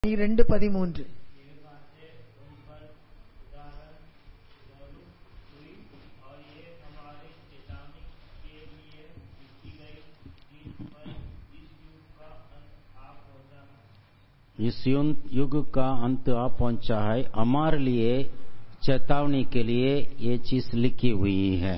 இரண்டு பதிமூன்று इस युग युग का अंत आ पहुंचा है हमारे लिए चेतावनी के लिए ये चीज लिखी हुई है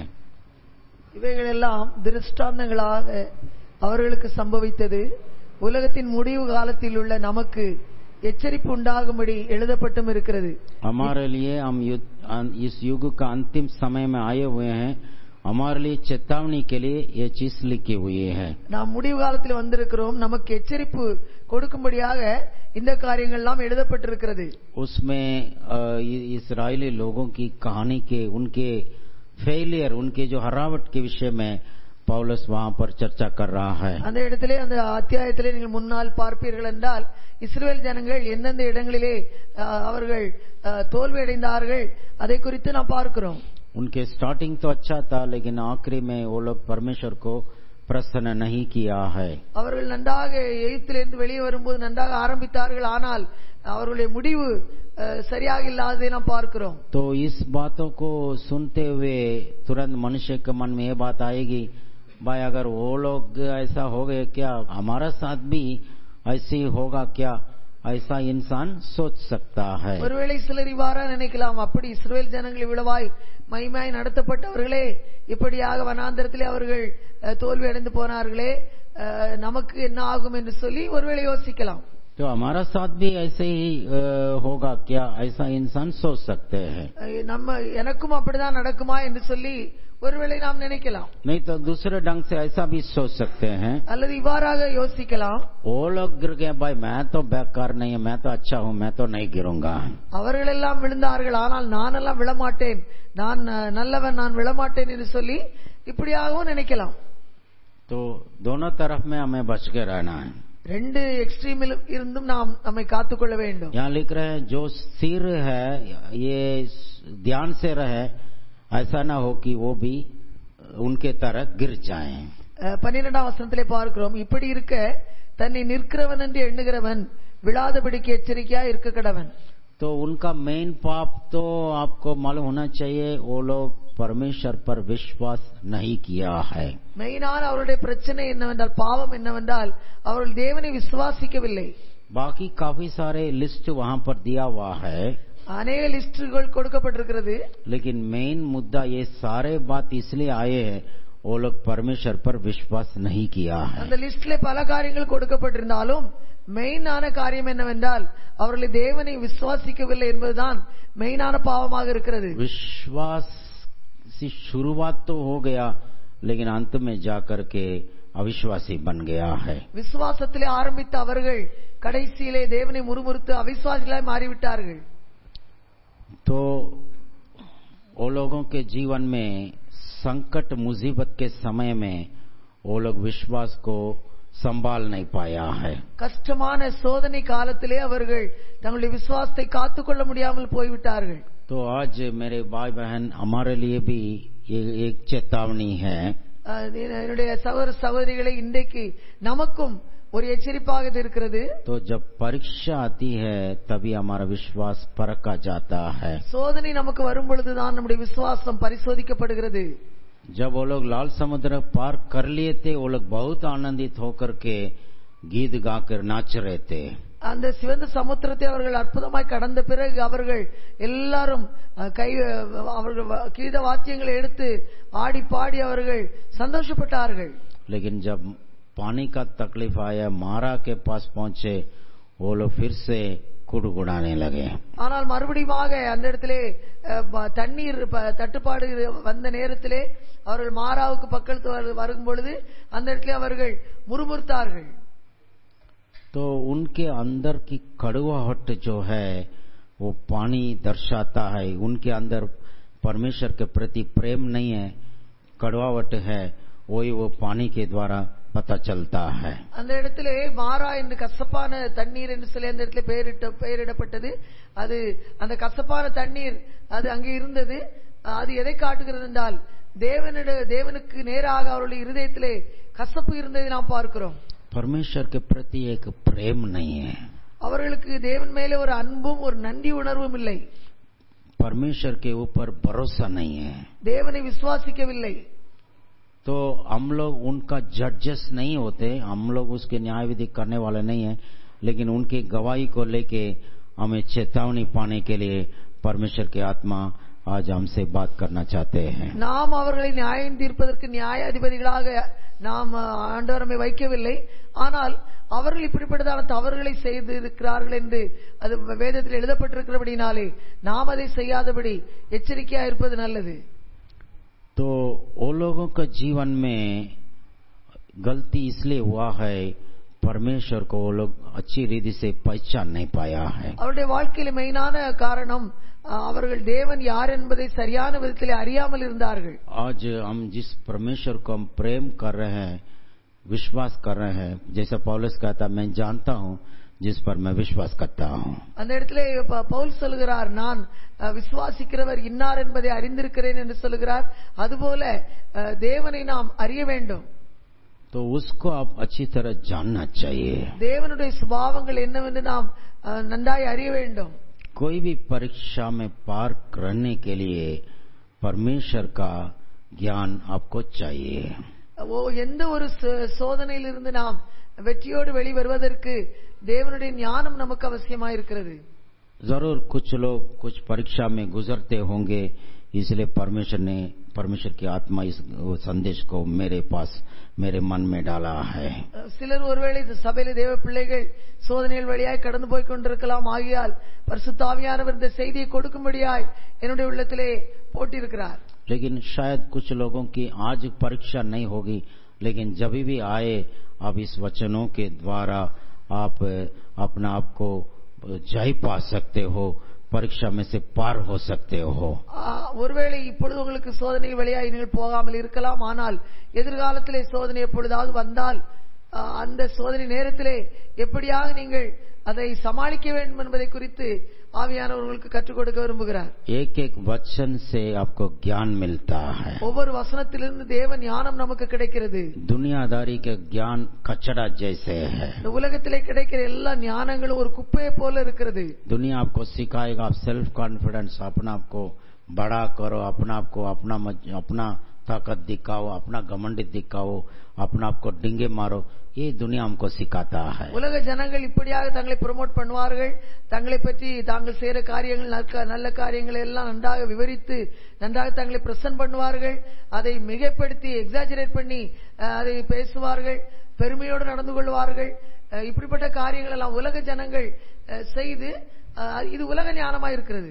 இவைகளெல்லாம் திருஷ்டாந்தங்களாக அவர்களுக்கு சம்பவித்தது உலகத்தின் முடிவு காலத்தில் உள்ள நமக்கு எச்சரிப்பு உண்டாகும்படி எழுதப்பட்டும் இருக்கிறது हमारे लिए हम युद्ध- अं- इस युग का अंतिम समय में आए हुए हैं हमारे लिए चेतावनी के लिए ये चीज लिखी हुई है நாம் முடிவு காலத்தில் வந்திருக்கிறோம் நமக்கு எச்சரிப்பு கொடுக்கும்படியாக இந்த காரியங்கள்லாம் எழுதப்பட்டிருக்கிறது उसमें अ, इ- इसराइली लोगों की कहानी के उनके फेलियर उनके जो हरावट के विषय में पौलस वहां पर चर्चा कर रहा है அந்த இடத்திலே அந்த அத்தியாயத்திலே நீங்கள் முன்னால் பார்ப்பீர்கள் என்றால் இஸ்ரேல் ஜனங்கள் எந்தெந்த இடங்களிலே அஹ், அவர்கள் அஹ், தோல்வியடைந்தார்கள் அதை குறித்து நாம் பார்க்கிறோம் उनके स्टार्टिंग तो अच्छा था लेकिन आखिरी में वो लोग परमेश्वर को प्रसन्न नहीं किया है அவர்கள் நன்றாக எகிப்திலிருந்து வெளியே வரும்போது நன்றாக ஆரம்பித்தார்கள் ஆனால் அவர்களுடைய முடிவு அஹ், சரியாக இல்லாததை நாம் பார்க்கிறோம் तो इस बातों को सुनते हुए तुरंत मनुष्य के मन में ये बात आएगी भाई अगर वो लोग ऐसा हो गए क्या हमारा साथ भी ऐसे ही होगा क्या ऐसा इंसान सोच सकता है ஒருவேளை சிலர் இவ்வாறா நினைக்கலாம் அப்படி இஸ்ரேல் ஜனங்கள் இவ்வளவாய் மைமாய் நடத்தப்பட்டவர்களே இப்படியாக வனாந்தரத்திலே அவர்கள் அஹ், தோல்வி அடைந்து போனார்களே அஹ், நமக்கு என்ன ஆகும் என்று சொல்லி ஒருவேளை யோசிக்கலாம் तो हमारा साथ भी ऐसे ही अ, होगा क्या ऐसा इंसान सोच सकते हैं அஹ், நம்ம எனக்கும் அப்படிதான் நடக்குமா என்று சொல்லி ஒருவேளை நாம் நினைக்கலாம் नहीं तो दूसरे ढंग से ऐसा भी सोच सकते हैं அல்லது இவ்வாறாக யோசிக்கலாம் वो लोग गिर गए भाई मैं तो बेकार नहीं है मैं तो अच्छा हूँ मैं तो नहीं गिरूंगा அவர்களெல்லாம் விழுந்தார்கள் ஆனால் நானெல்லாம் விழமாட்டேன் நான் அஹ், நல்லவன் நான் விழமாட்டேன் என்று சொல்லி இப்படியாகவும் நினைக்கலாம் तो दोनों तरफ में हमें बच के रहना है ரெண்டு எக்ஸ்ட்ரீமில் இருந்தும் நாம் நம்மை காத்துக்கொள்ள வேண்டும் यहाँ लिख रहे हैं जो सिर है ये ध्यान से रहे ऐसा ना हो कि वो भी उनके तरह गिर जाएं அஹ், பன்னிரெண்டாம் வசனத்திலே பார்க்கிறோம் இப்படி இருக்க தன்னை நிற்கிறவன் என்று எண்ணுகிறவன் விழாதபடிக்கு எச்சரிக்கையா இருக்க கடவன் तो उनका मेन पाप तो आपको मालूम होना चाहिए वो लोग परमेश्वर पर विश्वास नहीं किया है மெயினான அவருடைய பிரச்சனை என்னவென்றால் பாவம் என்னவென்றால் அவர்கள் தேவனை விசுவாசிக்கவில்லை बाकी काफी सारे लिस्ट वहां पर दिया हुआ है அநேக லிஸ்டுகள் கொடுக்கப்பட்டிருக்கிறது लेकिन मेन मुद्दा ये सारे बात इसलिए आए हैं वो लोग परमेश्वर पर विश्वास नहीं किया है அந்த லிஸ்ட்ல பல காரியங்கள் கொடுக்கப்பட்டிருந்தாலும் மெயினான காரியம் என்னவென்றால் அவர்களை தேவனை விசுவாசிக்கவில்லை என்பதுதான் மெயினான பாவமாக இருக்கிறது विश्वास से शुरुआत तो हो गया लेकिन अंत में जाकर के अविश्वासी बन गया है விசுவாசத்திலே ஆரம்பித்த அவர்கள் கடைசியிலே தேவனை முறுமுறுத்து அவிசுவாசிகளாய் மாறிவிட்டார்கள் तो वो लोगों के जीवन में संकट मुसीबत के समय में वो लोग विश्वास को संभाल नहीं पाया है கஷ்டமான சோதனை காலத்திலே அவர்கள் தங்களுடைய விசுவாசத்தை காத்துக்கொள்ள முடியாமல் போய்விட்டார்கள் तो आज मेरे भाई बहन हमारे लिए भी ये एक चेतावनी है அஹ் என்னுடைய சகோதர சகோதரிகளை இன்றைக்கு நமக்கும் ஒரு எச்சரிப்பாக இது இருக்கிறது तो जब परीक्षा आती है तभी हमारा विश्वास परखा जाता है சோதனை நமக்கு வரும் பொழுதுதான் நம்முடைய விசுவாசம் பரிசோதிக்கப்படுகிறது जब वो लोग लाल समुद्र पार कर लिए थे वो लोग बहुत आनंदित होकर के गीत गाकर नाच रहे थे அந்த சிவந்த சமுத்திரத்தை அவர்கள் அற்புதமாய் கடந்த பிறகு அவர்கள் எல்லாரும் அஹ், கை அஹ், அவர்கள் வ- கீத வாத்தியங்களை எடுத்து ஆடி பாடி அவர்கள் சந்தோஷப்பட்டார்கள் लेकिन जब पानी का तकलीफ आया मारा के पास पहुंचे वो लोग फिर से कुड़कुड़ाने लगे ஆனால் மறுபடியுமாக அந்த இடத்திலே அஹ், ப- தண்ணீர் ப- தட்டுப்பாடு வந்த நேரத்திலே அவர்கள் மாறாவுக்கு பக்கத்து வரு- வரும் பொழுது அந்த இடத்திலே அவர்கள் முறுமுறுத்தார்கள் तो उनके अंदर की कड़वाहट जो है वो पानी दर्शाता है उनके अंदर परमेश्वर के प्रति प्रेम नहीं है कड़वाहट है वही वो पानी के द्वारा पता चलता है அந்த இடத்திலே மாறா என்று கசப்பான தண்ணீர் என்று சொல்லி அந்த இடத்துல பெயரிட்ட பெயரிடப்பட்டது அது அந்த கசப்பான தண்ணீர் அது அங்கே இருந்தது அது எதை காட்டுகிறது என்றால் தேவனிட தேவனுக்கு நேராக அவருடைய இருதயத்திலே கசப்பு இருந்ததை நாம் பார்க்கிறோம் परमेश्वर के प्रति एक प्रेम नहीं है அவர்களுக்கு தேவன் மேலே ஒரு அன்பும் ஒரு நன்றி உணர்வும் இல்லை परमेश्वर के ऊपर भरोसा नहीं है தேவனை விசுவாசிக்கவில்லை तो हम लोग उनका जजेस नहीं होते हम लोग उसके न्याय विधि करने वाले नहीं है लेकिन उनकी गवाही को लेके हमें चेतावनी पाने के लिए परमेश्वर की आत्मा आज हमसे बात करना चाहते हैं நாம் அவர்களை நியாயம் தீர்ப்பதற்கு நியாயாதிபதிகளாக நாம் ஆண்டவர் நம்மை வைக்கவில்லை ஆனால் அவர்கள் இப்படிப்பட்டதான தவறுகளை செய்திருக்கிறார்கள் என்று அது வேதத்தில் எழுதப்பட்டிருக்கிறபடினாலே நாம் அதை செய்யாதபடி எச்சரிக்கையா இருப்பது நல்லது तो वो लोगों का जीवन में गलती इसलिए हुआ है परमेश्वर को वो लोग अच्छी रीति से पहचान नहीं पाया है அவருடைய வாழ்க்கையில மெயினான காரணம் அஹ், அவர்கள் தேவன் யார் என்பதை சரியான விதத்தில் அறியாமல் இருந்தார்கள் आज हम जिस परमेश्वर को हम प्रेम कर रहे हैं विश्वास कर रहे हैं जैसा पौलुस कहता मैं जानता हूं जिस पर मैं विश्वास करता हूं அந்த இடத்துல ப- பவுல் சொல்லுகிறார் நான் அஹ், விசுவாசிக்கிறவர் இன்னார் என்பதை அறிந்திருக்கிறேன் என்று சொல்லுகிறார் அதுபோல அஹ், தேவனை நாம் அறிய வேண்டும் तो उसको आप अच्छी तरह जानना चाहिए தேவனுடைய சுபாவங்கள் என்னவென்று நாம் அஹ், நன்றாய் அறிய வேண்டும் कोई भी परीक्षा में पार करने के लिए परमेश्वर का ज्ञान आपको चाहिए ஓ எந்த ஒரு சோ- சோதனையிலிருந்து நாம் வெற்றியோடு வெளிவருவதற்கு தேவனுடைய ஞானம் நமக்கு அவசியமாயிருக்கிறது जरूर कुछ लोग कुछ परीक्षा में गुजरते होंगे इसलिए परमेश्वर ने परमेश्वर की आत्मा इस संदेश को मेरे पास मेरे मन में डाला है அஹ், சிலர் ஒருவேளை இந்த சபையில தேவ பிள்ளைகள் சோதனைகள் வழியாய் கடந்து போய் கொண்டிருக்கலாம் ஆகியால் பரிசுத்தாவியானவர் இந்த செய்தியை கொடுக்கும்படியாய் என்னுடைய உள்ளத்திலே போட்டிருக்கிறார் लेकिन शायद कुछ लोगों की आज परीक्षा नहीं होगी लेकिन जब भी आए आप इस वचनों के द्वारा आप अपना आप को जय पा सकते हो परीक्षा में से पार हो सकते हो ஆஹ், ஒருவேளை இப்பொழுது உங்களுக்கு சோதனை வழியாய் நீங்கள் போகாமல் இருக்கலாம் ஆனால் எதிர்காலத்திலே சோதனை எப்பொழுதாவது வந்தால் ஆஹ், அந்த சோதனை நேரத்திலே எப்படியாக நீங்கள் அதை சமாளிக்க வேண்டும் என்பதை குறித்து ஆவியானவர் உங்களுக்கு கற்றுக் கொடுக்க விரும்புகிறார் एक एक वचन से आपको ज्ञान मिलता है ஒவ்வொரு வசனத்திலிருந்து தேவ ஞானம் நமக்கு கிடைக்கிறது दुनियादारी के ज्ञान कचड़ा जैसे है இந்த உலகத்திலே கிடைக்கிற எல்லா ஞானங்களும் ஒரு குப்பையை போல இருக்கிறது दुनिया आपको सिखाएगा आप सेल्फ कॉन्फिडेंस अपना आप को बड़ा करो अपना आप को अपना मज- अपना ताकत दिखाओ अपना घमंडित दिखाओ अपना आप को डिंगे मारो ये दुनिया हमको सिखाता है உலக ஜனங்கள் இப்படியாக தங்களை ப்ரொமோட் பண்ணுவார்கள் தங்களை பற்றி தாங்கள் செய்யற காரியங்கள் நற்க- நல்ல காரியங்களை எல்லாம் நன்றாக விவரித்து நன்றாக தங்களை பிரசன்ட் பண்ணுவார்கள் அதை மிகைப்படுத்தி எக்ஸாஜரேட் பண்ணி அஹ், அதை பேசுவார்கள் பெருமையோடு நடந்து கொள்வார்கள் அஹ், இப்படிப்பட்ட காரியங்கள் எல்லாம் உலக ஜனங்கள் அஹ், செய்து அஹ், இது உலக ஞானமா இருக்கிறது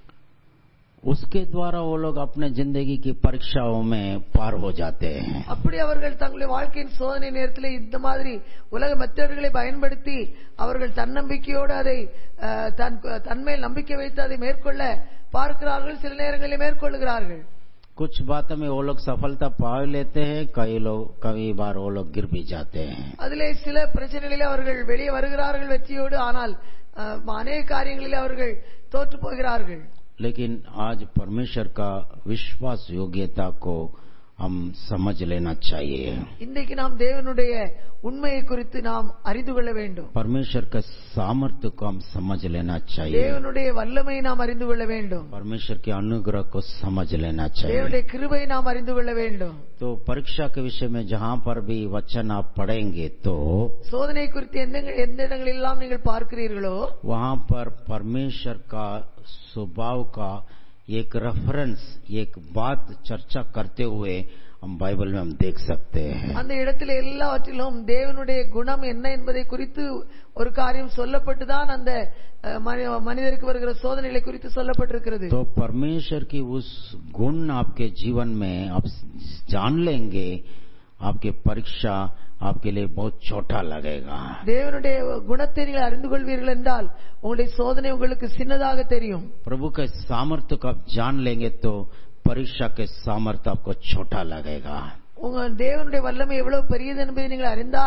उसके द्वारा वो लोग अपने जिंदगी की परीक्षाओं में पार हो जाते हैं அப்படி அவர்கள் தங்களுடைய வாழ்க்கையின் சோதனை நேரத்தில் இந்த மாதிரி உலக மெத்தடுகளை பயன்படுத்தி அவர்கள் தன்னம்பிக்கையோடு அதை அஹ், தன் தன்மேல் நம்பிக்கை வைத்து அதை மேற்கொள்ள பார்க்கிறார்கள் சில நேரங்களில் மேற்கொள்கிறார்கள் कुछ बातों में वो लोग सफलता पा लेते हैं कई लोग कई बार वो लोग गिर भी जाते हैं அதிலே சில பிரச்சனைகளில் அவர்கள் வெளியே வருகிறார்கள் வெற்றியோடு ஆனால் அஹ், அநேக காரியங்களில் அவர்கள் தோற்று போகிறார்கள் लेकिन आज परमेश्वर का विश्वास योग्यता को हम समझ लेना चाहिए இன்றைக்கு நாம் தேவனுடைய உண்மையை குறித்து நாம் அறிந்து கொள்ள வேண்டும் परमेश्वर का सामर्थ्य को हम समझ लेना चाहिए தேவனுடைய வல்லமையை நாம் அறிந்து கொள்ள வேண்டும் परमेश्वर के अनुग्रह को समझ लेना चाहिए தேவனுடைய கிருபையை நாம் அறிந்து கொள்ள வேண்டும் तो परीक्षा के विषय में जहाँ पर भी वचन आप पढ़ेंगे तो சோதனை குறித்து எந்த எந்த இடங்களெல்லாம் நீங்கள் பார்க்கிறீர்களோ वहाँ पर परमेश्वर का स्वभाव का एक रेफरेंस एक बात चर्चा करते हुए हम बाइबल में हम देख सकते हैं அந்த இடத்துல எல்லாவற்றிலும் தேவனுடைய குணம் என்ன என்பதை குறித்து ஒரு காரியம் சொல்லப்பட்டுதான் அந்த அஹ், மனி- மனிதருக்கு வருகிற சோதனைகளை குறித்து சொல்லப்பட்டிருக்கிறது तो परमेश्वर की उस गुण आपके जीवन में आप जान लेंगे आपकी परीक्षा आपके लिए बहुत छोटा लगेगा தேவனுடைய குணத்தை நீங்கள் அறிந்து கொள்வீர்கள் என்றால் உங்களுடைய சோதனை உங்களுக்கு சின்னதாக தெரியும் प्रभु के सामर्थ्य को आप जान लेंगे तो परीक्षा के सामर्थ्य आपको छोटा लगेगा உங்க தேவனுடைய வல்லமை எவ்வளவு பெரியது என்பதை நீங்கள் அறிந்தால்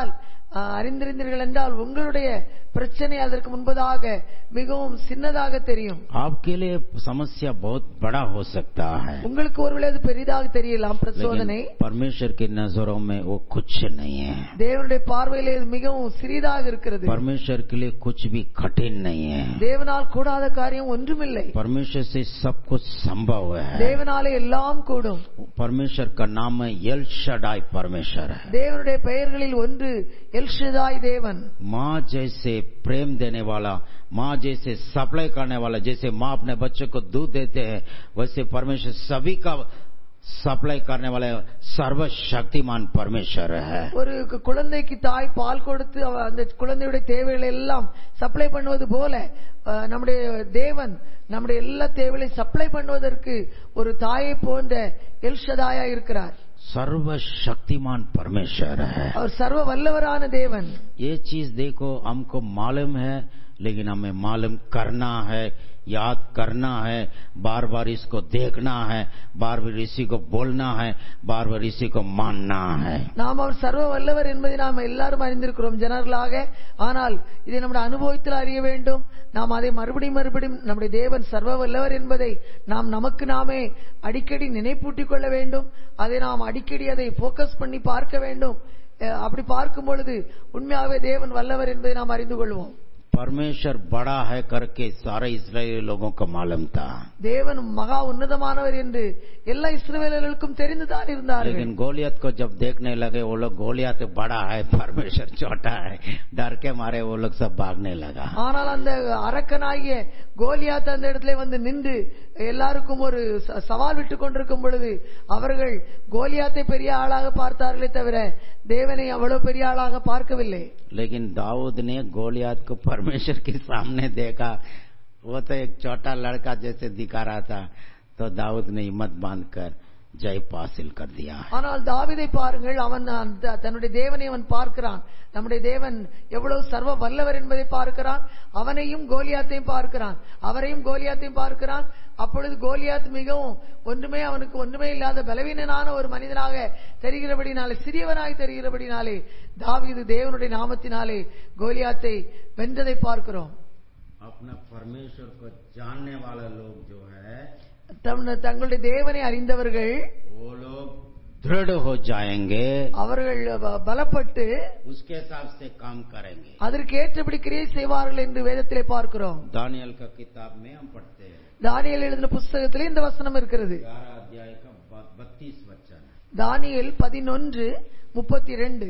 அஹ், அறிந்திருந்தீர்கள் என்றால் உங்களுடைய பிரச்சனை அதற்கு முன்பதாக மிகவும் சின்னதாக தெரியும் आपके लिए समस्या बहुत बड़ा हो सकता है உங்களுக்கு ஒருவேளை அது பெரிதாக தெரியலாம் பிரச்சோதனை लेकिन परमेश्वर की नजरों में वो कुछ नहीं है தேவனுடைய பார்வையிலே இது மிகவும் சிறிதாக இருக்கிறது परमेश्वर के लिए कुछ भी कठिन नहीं है தேவனால் கூடாத காரியம் ஒன்றுமில்லை परमेश्वर से सब कुछ संभव है தேவனாலே எல்லாம் கூடும் परमेश्वर का नाम है यल शडाई परमेश्वर है தேவனுடைய பெயர்களில் ஒன்று எல்ஷதாய் தேவன் माँ जैसे प्रेम देने वाला माँ जैसे सप्लाई करने वाला जैसे माँ अपने बच्चों को दूध देते हैं वैसे परमेश्वर सभी का सप्लाई करने वाले सर्वशक्तिमान परमेश्वर है ஒரு கு- குழந்தைக்கு தாய் பால் கொடுத்து அவ- அந்த குழந்தையுடைய தேவைகளை எல்லாம் சப்ளை பண்ணுவது போல அஹ், நம்முடைய தேவன் நம்முடைய எல்லா தேவைகளை சப்ளை பண்ணுவதற்கு ஒரு தாயை போன்ற எல்ஷதாயா இருக்கிறார் सर्वशक्तिमान परमेश्वर है அவர் சர்வ வல்லவரான தேவன் ये चीज देखो हमको मालूम है लेकिन हमें मालूम करना है याद करना है बार बार इसको देखना है बार बार इसी को बोलना है बार बार इसी को मानना है நாம் அவர் சர்வ வல்லவர் என்பதை நாம் எல்லாரும் அறிந்திருக்கிறோம் ஜனர்களாக ஆனால் இதை நம்முடைய அனுபவத்தில் அறிய வேண்டும் நாம் அதை மறுபடியும் மறுபடியும் நம்முடைய தேவன் சர்வ வல்லவர் என்பதை நாம் நமக்கு நாமே அடிக்கடி நினைப்பூட்டிக் கொள்ள வேண்டும் அதை நாம் அடிக்கடி அதை போக்கஸ் பண்ணி பார்க்க வேண்டும் அஹ் அப்படி பார்க்கும் பொழுது உண்மையாகவே தேவன் வல்லவர் என்பதை நாம் அறிந்து கொள்வோம் परमेश्वर बड़ा है करके सारे इसराइली लोगों को मालूम था தேவன் மகா உன்னதமானவர் என்று எல்லா இஸ்ரவேலர்களுக்கும் தெரிந்துதான் இருந்தார்கள் लेकिन गोलियत को जब देखने लगे वो लोग गोलियत बड़ा है परमेश्वर छोटा है डर के मारे वो लोग सब भागने लगा ஆனால் அந்த அரக்கனாகிய கோலியாத் அந்த இடத்துல வந்து நின்று எல்லாருக்கும் ஒரு ச- சவால் விட்டு கொண்டிருக்கும் பொழுது அவர்கள் கோலியாத்தை பெரிய ஆளாக பார்த்தார்களே தவிர தேவனை அவ்வளவு பெரிய ஆளாக பார்க்கவில்லை लेकिन दाऊद ने गोलियात को परमेश्वर के सामने देखा वो तो एक छोटा लड़का जैसे दिखा रहा था तो दाऊद ने हिम्मत बांधकर जय हासिल कर दिया है ஆனால் தாவீதை பாருங்கள் அவன் அந்த- தன்னுடைய தேவனை அவன் பார்க்கிறான் நம்முடைய தேவன் எவ்வளவு சர்வ வல்லவர் என்பதை பார்க்கிறான் அவனையும் கோலியாத்தையும் பார்க்கிறான் அவரையும் கோலியாத்தையும் பார்க்கிறான் அப்பொழுது கோலியாத் மிகவும் ஒன்றுமே அவனுக்கு ஒன்றுமே இல்லாத பலவீனனான ஒரு மனிதனாக தெரிகிறபடினாலே சிறியவனாய் தெரிகிறபடினாலே தாவீது தேவனுடைய நாமத்தினாலே கோலியாத்தை வென்றதை பார்க்கிறோம் अपना परमेश्वर को जानने वाले लोग जो है தம்- தங்களுடைய தேவனை அறிந்தவர்கள் वो लोग दृढ़ हो जाएंगे அவர்கள் ப- பலப்பட்டு उसके हिसाब से काम करेंगे அதற்கு ஏற்றபடி கிரியை செய்வார்கள் என்று வேதத்திலே பார்க்கிறோம் दानियल का किताब में हम पढ़ते हैं தானியேல் எழுதின புஸ்தகத்திலே இந்த வசனம் இருக்கிறது ग्यारह अध्याय का बत्तीस वचन தானியேல் பதினொன்று முப்பத்தி ரெண்டு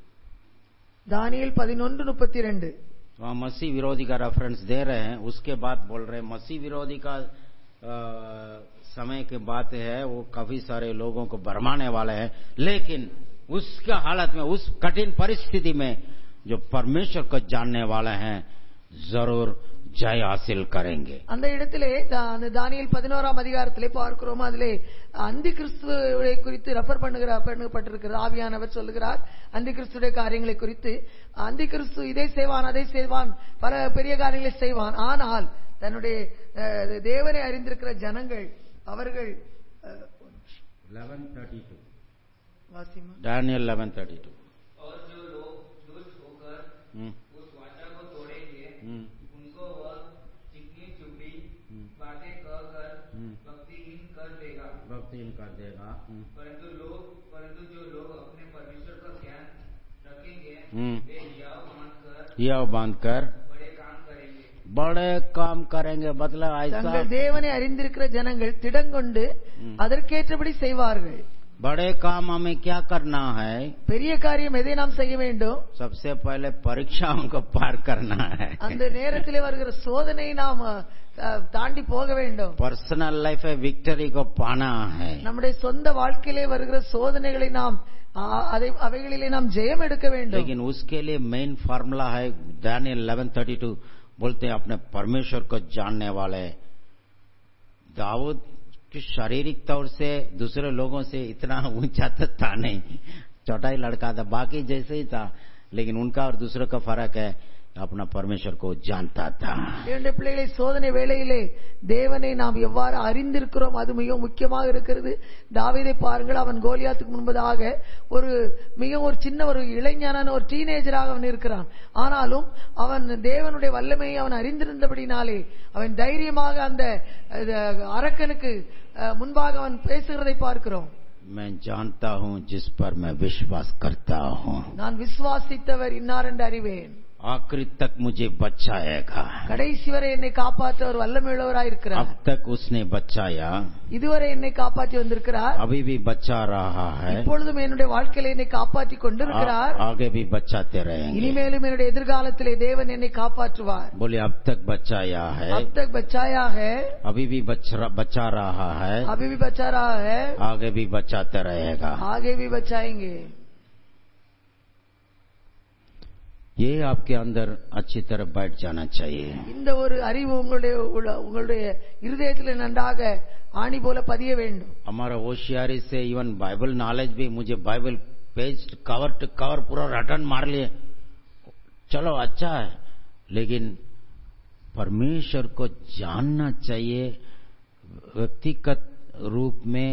தானியேல் பதினொன்று முப்பத்தி ரெண்டு वहाँ मसीह विरोधी का रेफरेंस दे रहे हैं उसके बाद बोल रहे हैं मसीह विरोधी का अ, समय की बात है वो काफी सारे लोगों को भरमाने वाले हैं लेकिन उसका हालत में उस कठिन परिस्थिति में जो परमेश्वर को जानने वाले हैं जरूर जय हासिल करेंगे அந்த இடத்திலே தா- அந்த தானியேல் பதினோராம் அதிகாரத்திலே பார்க்கிறோம் அதிலே அந்தி கிறிஸ்துவை குறித்து ரெஃபர் பண்ணுகிற பண்ணப்பட்டிருக்கிறது ஆவியானவர் சொல்லுகிறார் அந்தி கிறிஸ்துடைய காரியங்களை குறித்து அந்தி கிறிஸ்து இதை செய்வான் அதை செய்வான் பல பெரிய காரியங்களை செய்வான் ஆனால் தன்னுடைய அஹ், தேவனை அறிந்திருக்கிற ஜனங்கள் அவர்கள் அஹ், 1132 வாசிமா डैनियल 1132 और जो लोग दुष्ट होकर हम्म, उस वाचा को तोड़ेंगे हम्म, उनको वह चिकनी चुपड़ी हम्म। बातें कहकर हम्म। भक्तिहीन कर देगा भक्तिहीन कर देगा हम्म, परंतु लोग परंतु जो लोग अपने परमेश्वर का ज्ञान रखेंगे हम्म। वे याव मानकर यह बांधकर बड़े काम करेंगे बड़े काम करेंगे मतलब ऐसा தங்கள் தேவனை அறிந்திருக்கிற ஜனங்கள் திடங்கொண்டு ம். அதற்கேற்றபடி செய்வார்கள் बड़े काम हमें क्या करना है பெரிய காரியம் எதை நாம் செய்ய வேண்டும் सबसे पहले परीक्षाओं को पार करना है அந்த நேரத்திலே வருகிற சோதனை நாம் அஹ், தாண்டி போக வேண்டும் पर्सनल लाइफ में विक्ट्री को पाना है நம்முடைய சொந்த வாழ்க்கையிலே வருகிற சோதனைகளை நாம் ஆ- அதை அவைகளிலே நாம் ஜெயம் எடுக்க வேண்டும் लेकिन उसके लिए मेन फार्मूला है डैनियल 1132 बोलते हैं अपने परमेश्वर को जानने वाले दाऊद की शारीरिक तौर से दूसरे लोगों से इतना ऊंचा तो था नहीं छोटा ही लड़का था बाकी जैसे ही था लेकिन उनका और दूसरों का फर्क है अपना परमेश्वर को जानता था என்னுடைய பிள்ளைகளை சோதனை வேளையிலே தேவனை நாம் எவ்வாறு அறிந்திருக்கிறோம் அது மிக முக்கியமாக இருக்கிறது தாவீதை பாருங்கள் அவன் கோலியாத்துக்கு முன்பதாக ஒரு மிக ஒரு சின்ன ஒரு இளைஞனான ஒரு டீனேஜராக அவன் இருக்கிறான் ஆனாலும் அவன் தேவனுடைய வல்லமையை அவன் அறிந்திருந்தபடினாலே அவன் தைரியமாக அந்த அஹ், அரக்கனுக்கு அஹ், முன்பாக அவன் பேசுகிறதை பார்க்கிறோம் मैं जानता हूँ जिस पर मैं विश्वास करता हूँ நான் விசுவாசித்தவர் இன்னார் என்று அறிவேன் आखिरी तक मुझे बचाएगा கடைசி வரை என்னை காப்பாற்ற ஒரு வல்லமையுள்ளவராயிருக்கிறார் अब तक उसने बचाया இதுவரை என்னை காப்பாற்றி வந்திருக்கிறார் अभी भी बचा रहा है இப்பொழுதும் என்னுடைய வாழ்க்கையில என்னை காப்பாற்றி கொண்டிருக்கிறார் आ, आगे भी बचाते रहेंगे இனிமேலும் என்னுடைய எதிர்காலத்திலே தேவன் என்னை காப்பாற்றுவார் बोले अब तक बचाया है अब तक बचाया है अभी भी बच, बचा रहा है अभी भी बचा रहा है आगे भी बचाते रहेगा आगे भी बचाएंगे ये आपके अंदर अच्छी तरह बैठ जाना चाहिए இந்த ஒரு அறிவு உங்களுடைய உள்ள- உங்களுடைய இருதயத்தில் நன்றாக ஆணி போல பதிய வேண்டும் हमारा होशियारी से इवन बाइबल नॉलेज भी मुझे Bible page cover to cover पूरा रटन मार लिए चलो अच्छा है लेकिन परमेश्वर को जानना चाहिए व्यक्तिगत रूप में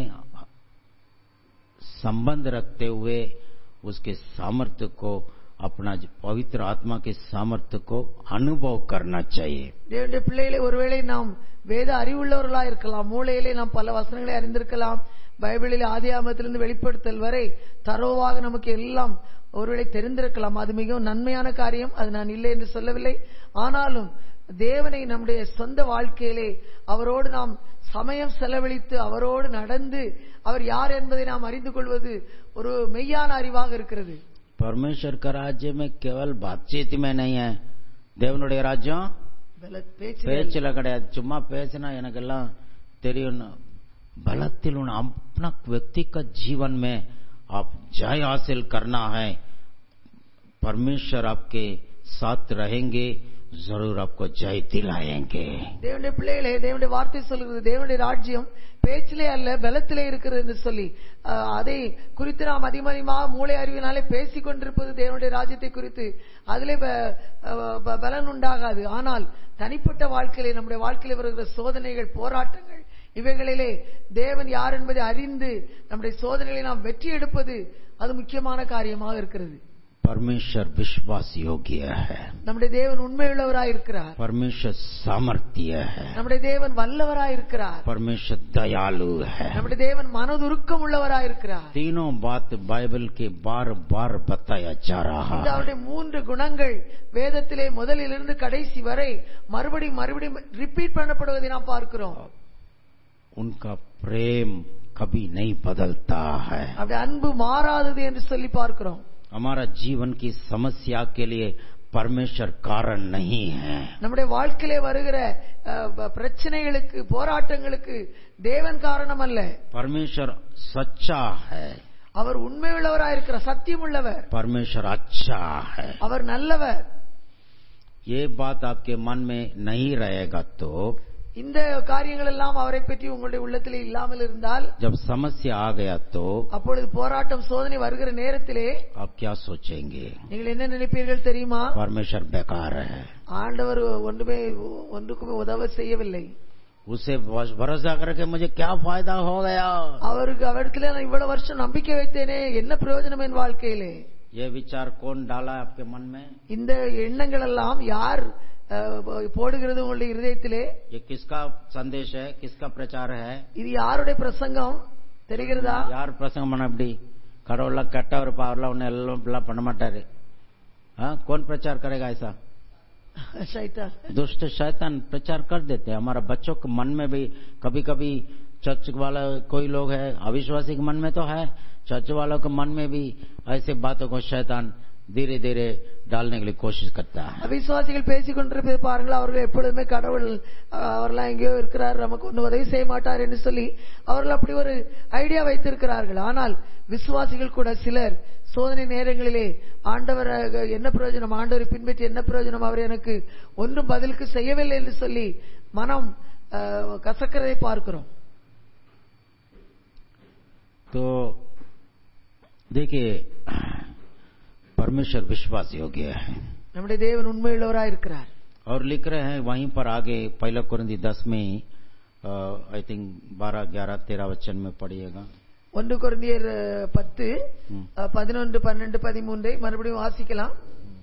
संबंध रखते हुए उसके सामर्थ्य को अपना जो पवित्र आत्मा के सामर्थ्य को अनुभव करना चाहिए தேவனுடைய பிள்ளைகளை ஒருவேளை நாம் வேத அறிவுள்ளவர்களா இருக்கலாம் மூளையிலே நாம் பல வசனங்களை அறிந்திருக்கலாம் பைபிளில் ஆதியாமத்திலிருந்து வெளிப்படுத்தல் வரை தரோவாக நமக்கு எல்லாம் ஒருவேளை தெரிந்திருக்கலாம் அது மிகவும் நன்மையான காரியம் அது நான் இல்லை என்று சொல்லவில்லை ஆனாலும் தேவனை நம்முடைய சொந்த வாழ்க்கையிலே அவரோடு நாம் சமயம் செலவழித்து அவரோடு நடந்து அவர் யார் என்பதை நாம் அறிந்து கொள்வது ஒரு மெய்யான அறிவாக இருக்கிறது परमेश्वर का राज्य में केवल बातचीत में नहीं है தேவனுடைய ராஜ்யம் பல- பேச்சு பேச்சுல கிடையாது சும்மா பேசினா எனக்கெல்லாம் தெரியும் बलத்தில் उन अपना व्यक्तिगत जीवन में आप जय हासिल करना है परमेश्वर आपके साथ रहेंगे जरूर आपको जय दिलाएंगे தேவனுடைய பிள்ளைகளே தேவனுடைய வார்த்தை சொல்கிறது தேவனுடைய ராஜ்யம் பேச்சிலே அல்ல பலத்திலே இருக்கிறது என்று சொல்லி அஹ், அதை குறித்து நாம் அதிகமாக மூளை அறிவினாலே பேசிக் கொண்டிருப்பது தேவனுடைய ராஜ்யத்தை குறித்து அதிலே ப- அஹ், ப- பலன் உண்டாகாது ஆனால் தனிப்பட்ட வாழ்க்கையிலே நம்முடைய வாழ்க்கையிலே வருகிற சோதனைகள் போராட்டங்கள் இவைகளிலே தேவன் யார் என்பதை அறிந்து நம்முடைய சோதனைகளை நாம் வெற்றி எடுப்பது அது முக்கியமான காரியமாக இருக்கிறது परमेश्वर विश्वास योग्य है நம்முடைய தேவன் உண்மையுள்ளவராய் இருக்கிறார் परमेश्वर सामर्थ्य है நம்முடைய தேவன் வல்லவராய் இருக்கிறார் परमेश्वर दयालु है நம்முடைய தேவன் மனதுருக்கம் உள்ளவராய் இருக்கிறார் तीनों बात बाइबल के बार बार बताया जा रहा இந்த है அவருடைய மூன்று குணங்கள் வேதத்திலே முதலிலிருந்து கடைசி வரை மறுபடியும் மறுபடியும் ரிப்பீட் பண்ணப்படுவதை நாம் பார்க்கிறோம் उनका प्रेम कभी नहीं बदलता है அப்படி அன்பு மாறாதது என்று சொல்லி பார்க்கிறோம் हमारा जीवन की समस्या के लिए परमेश्वर कारण नहीं है நம்முடைய வாழ்க்கையிலே வருகிற அஹ், ப- பிரச்சனைகளுக்கு போராட்டங்களுக்கு தேவன் காரணம் அல்ல परमेश्वर सच्चा है அவர் உண்மையுள்ளவராய் இருக்கிறார் சத்தியம் உள்ளவர் परमेश्वर अच्छा है அவர் நல்லவர் ये बात आपके मन में नहीं रहेगा तो இந்த காரியங்கள் எல்லாம் அவரை பற்றி உங்களுடைய உள்ளத்திலே இல்லாமல் இருந்தால் जब समस्या आ गया तो அப்பொழுது போராட்டம் சோதனை வருகிற நேரத்திலே आप क्या सोचेंगे நீங்கள் என்ன நினைப்பீர்கள் தெரியுமா परमेश्वर बेकार है ஆண்டவர் ஒன்றுமே ஒன்றுக்குமே உதவ செய்யவில்லை उसे भरोसा करके मुझे क्या फायदा हो गया அவருக்கு அவரிடத்துல நான் இவ்வளவு வருஷம் நம்பிக்கை வைத்தேனே என்ன பிரயோஜனம் என் வாழ்க்கையிலே ये विचार कौन डाला आपके मन में இந்த எண்ணங்கள் எல்லாம் யார் அஹ், போடுகிறது உங்களுடைய இருதயத்திலே ये किसका संदेश है किसका प्रचार है இது யாருடைய பிரசங்கம் தெரிகிறதா யார் பிரசங்கம் பண்ண அப்படி கடவுள்லாம் கெட்டவர் பாவர்லாம் ஒன்னும் எல்லாம் இப்படிலாம் பண்ண மாட்டாரு हाँ कौन प्रचार करेगा ऐसा ஷைத்தான் दुष्ट शैतान प्रचार कर देते हैं हमारा बच्चों के मन में भी कभी कभी चर्च वाला कोई लोग है अविश्वासी के मन में तो है चर्च वालों के मन में भी ऐसे बातों को शैतान धीरे धीरे डालने के लिए कोशिश करता है விசுவாசிகள் பேசிக் கொண்டிருப்பதை பாருங்கள் அவர்கள் எப்பொழுதுமே கடவுள் அஹ், அவர்லாம் எங்கேயோ இருக்கிறார் நமக்கு ஒன்றும் உதவி செய்ய மாட்டார் என்று சொல்லி அவர்கள் அப்படி ஒரு ஐடியா வைத்திருக்கிறார்கள் ஆனால் விசுவாசிகள் கூட சிலர் சோதனை நேரங்களிலே ஆண்டவர் அஹ், என்ன பிரயோஜனம் ஆண்டவரை பின்பற்றி என்ன பிரயோஜனம் அவர் எனக்கு ஒன்றும் பதிலுக்கு செய்யவில்லை என்று சொல்லி மனம் அஹ், கசக்கிறதை பார்க்கிறோம் तो देखिए परमेश्वर विश्वास योग्य है நம்முடைய தேவன் உண்மையுள்ளவராய் இருக்கிறார் और लिख रहे हैं वहीं पर आगे पहला कुरंदी दस में आई थिंक बारह ग्यारह तेरह वचन में पढ़िएगा ஒன்று குருந்தியர் அஹ், பத்து ம். அஹ், பதினொன்று பன்னெண்டு பதிமூன்றை மறுபடியும் வாசிக்கலாம்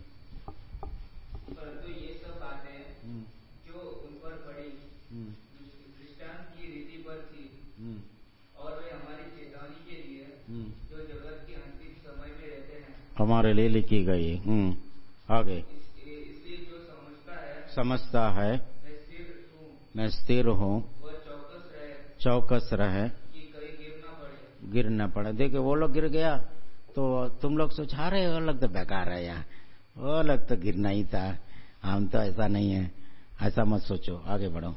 परंतु ये सब बातें जो उन पर पड़ी दृष्टांत की रीति पर थी और वे हमारी चेतावनी के लिए जो जगत के अंतिम समय में रहते हैं हमारे लिए लिखी गई हम्म आगे इस- इसलिए जो समझता है समझता है मैं स्थिर हूँ मैं स्थिर हूँ वह चौकस रहे चौकस रहे कि कहीं गिर न पड़े गिर न पड़े देखिए वो लोग गिर गया तो तुम लोग सोचा रहे वो लोग तो बेकार है यार वो लोग तो गिरना ही था हम तो ऐसा नहीं है ऐसा मत सोचो आगे बढ़ो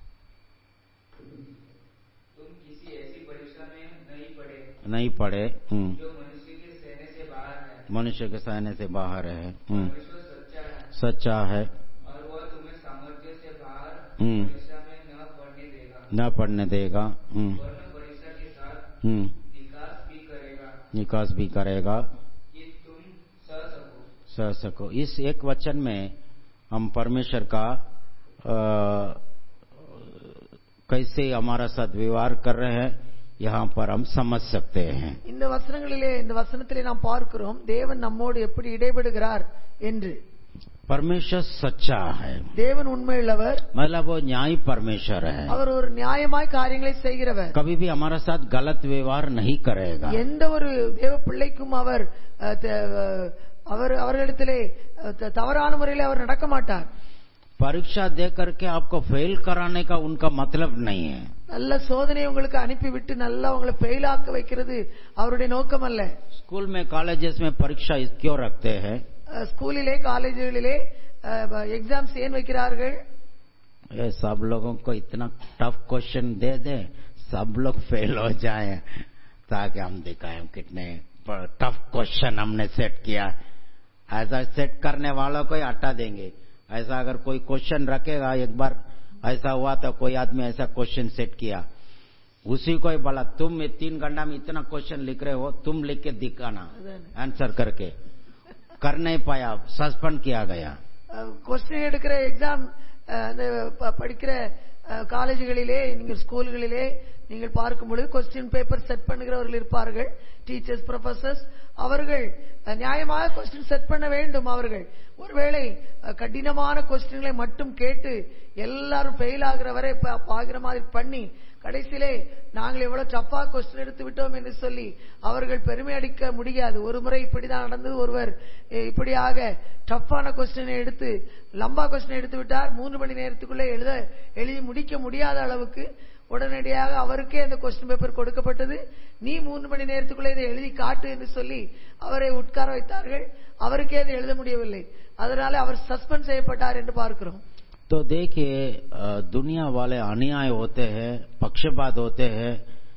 तुम किसी ऐसी परीक्षा में नहीं पड़े नहीं पड़े हम्म, जो मनुष्य के सहने से बाहर है मनुष्य के सहने से बाहर है हम्म, परमेश्वर सच्चा है सच्चा है और वह तुम्हें सामर्थ्य से बाहर हम्म। परीक्षा में न पड़ने देगा न पढ़ने देगा हम्म, वरन परीक्षा के साथ हम्म, विकास भी करेगा निकास भी करेगा कि तुम सह सको सह सको इस एक वचन में हम परमेश्वर का अ, कैसे हमारा साथ व्यवहार कर रहे हैं यहाँ पर हम समझ सकते हैं இந்த வசனங்களிலே இந்த வசனத்திலே நாம் பார்க்கிறோம் தேவன் நம்மோடு எப்படி இடைபடுகிறார் என்று परमेश्वर सच्चा है தேவன் உண்மையுள்ளவர் मतलब वो न्याय परमेश्वर है அவர் ஒரு நியாயமாய் காரியங்களை செய்கிறவர் कभी भी हमारा साथ गलत व्यवहार नहीं करेगा எந்த ஒரு தேவ பிள்ளைக்கும் அவர் அஹ், த- அஹ், அவர் அவர்களிடத்திலே அஹ், த- தவறான முறையில் அவர் நடக்க மாட்டார் परीक्षा दे करके आपको फेल कराने का उनका मतलब नहीं है நல்ல சோதனை உங்களுக்கு அனுப்பிவிட்டு நல்லா உங்களை ஃபெயில் ஆக்க வைக்கிறது அவருடைய நோக்கம் அல்ல स्कूल में कॉलेजेस में परीक्षा क्यों रखते हैं அஹ், ஸ்கூலிலே காலேஜுகளிலே எக்ஸாம்ஸ் ஏன் வைக்கிறார்கள் ये सब लोगों को इतना टफ क्वेश्चन दे दे सब लोग फेल हो जाएं ताकि हम दिखाएं कितने टफ क्वेश्चन हमने सेट किया ऐसा सेट करने वालों को ही हटा देंगे ऐसा अगर कोई क्वेश्चन रखेगा एक बार ऐसा हुआ तो कोई आदमी ऐसा क्वेश्चन सेट किया उसी को ही बोला तुम ये तीन घंटा में इतना क्वेश्चन लिख रहे हो तुम लिख के दिखाना आंसर करके कर नहीं पाया सस्पेंड किया गया கொஸ்டின் எடுக்கிற எக்ஸாம் அந்த ப- படிக்கிற அஹ், காலேஜுகளிலே நீங்கள் ஸ்கூல்களிலே நீங்கள் பார்க்கும் பொழுது கொஸ்டின் பேப்பர் செட் பண்ணுகிறவர்கள் இருப்பார்கள் டீச்சர்ஸ் ப்ரொஃபசர்ஸ் அவர்கள் அஹ், நியாயமாக கொஸ்டின் செட் பண்ண வேண்டும் அவர்கள் ஒருவேளை அஹ், கடினமான கொஸ்டின்களை மட்டும் கேட்டு எல்லாரும் ஃபெயில் ஆகிற வரை ப- ஆகிற மாதிரி பண்ணி கடைசியிலே நாங்கள் எவ்வளவு டஃபா கொஸ்டின் எடுத்து விட்டோம் என்று சொல்லி அவர்கள் பெருமை அடிக்க முடியாது ஒரு முறை இப்படிதான் நடந்தது ஒருவர் அஹ், இப்படியாக டஃப்பான கொஸ்டினை எடுத்து லம்பா கொஸ்டினை எடுத்து விட்டார் மூன்று மணி நேரத்துக்குள்ளே எழுத எழுதி முடிக்க முடியாத அளவுக்கு உடனடியாக அவருக்கே அந்த கொஸ்டின் பேப்பர் கொடுக்கப்பட்டது நீ மூன்று மணி நேரத்துக்குள்ளே இதை எழுதி காட்டு என்று சொல்லி அவரை உட்கார வைத்தார்கள் அவருக்கே அதை எழுத முடியவில்லை அதனால அவர் சஸ்பெண்ட் செய்யப்பட்டார் என்று பார்க்கிறோம் तो देखिए अ, दुनिया वाले अन्याय होते हैं पक्षपात होते हैं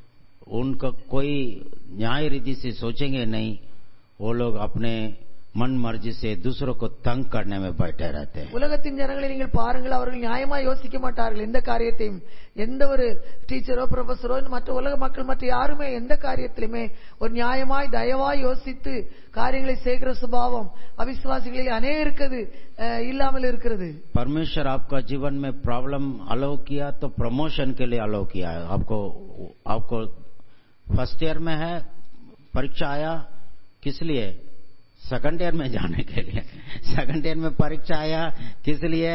उनका कोई न्याय रीति से सोचेंगे नहीं वो लोग अपने मन मर्जी से दूसरों को तंग करने में बैठे रहते हैं உலகத்தின் ஜனங்களை நீங்கள் பாருங்கள் அவர்கள் நியாயமா யோசிக்க மாட்டார்கள் எந்த காரியத்தையும் எந்த ஒரு டீச்சரோ ப்ரொஃபஸரோ மற்ற உலக மக்கள் மற்ற யாருமே எந்த காரியத்திலுமே ஒரு நியாயமாய் தயவாய் யோசித்து காரியங்களை செய்கிற சுபாவம் அவிசுவாசிகளில் அநேகருக்கு அது, அஹ், இல்லாமல் இருக்கிறது परमेश्वर आपका जीवन में प्रॉब्लम अलाउ किया तो प्रमोशन के लिए अलाउ किया है आपको आपको फर्स्ट ईयर में है परीक्षा आया किस लिए सेकंड ईयर में जाने के लिए सेकंड ईयर में परीक्षा आया किस लिए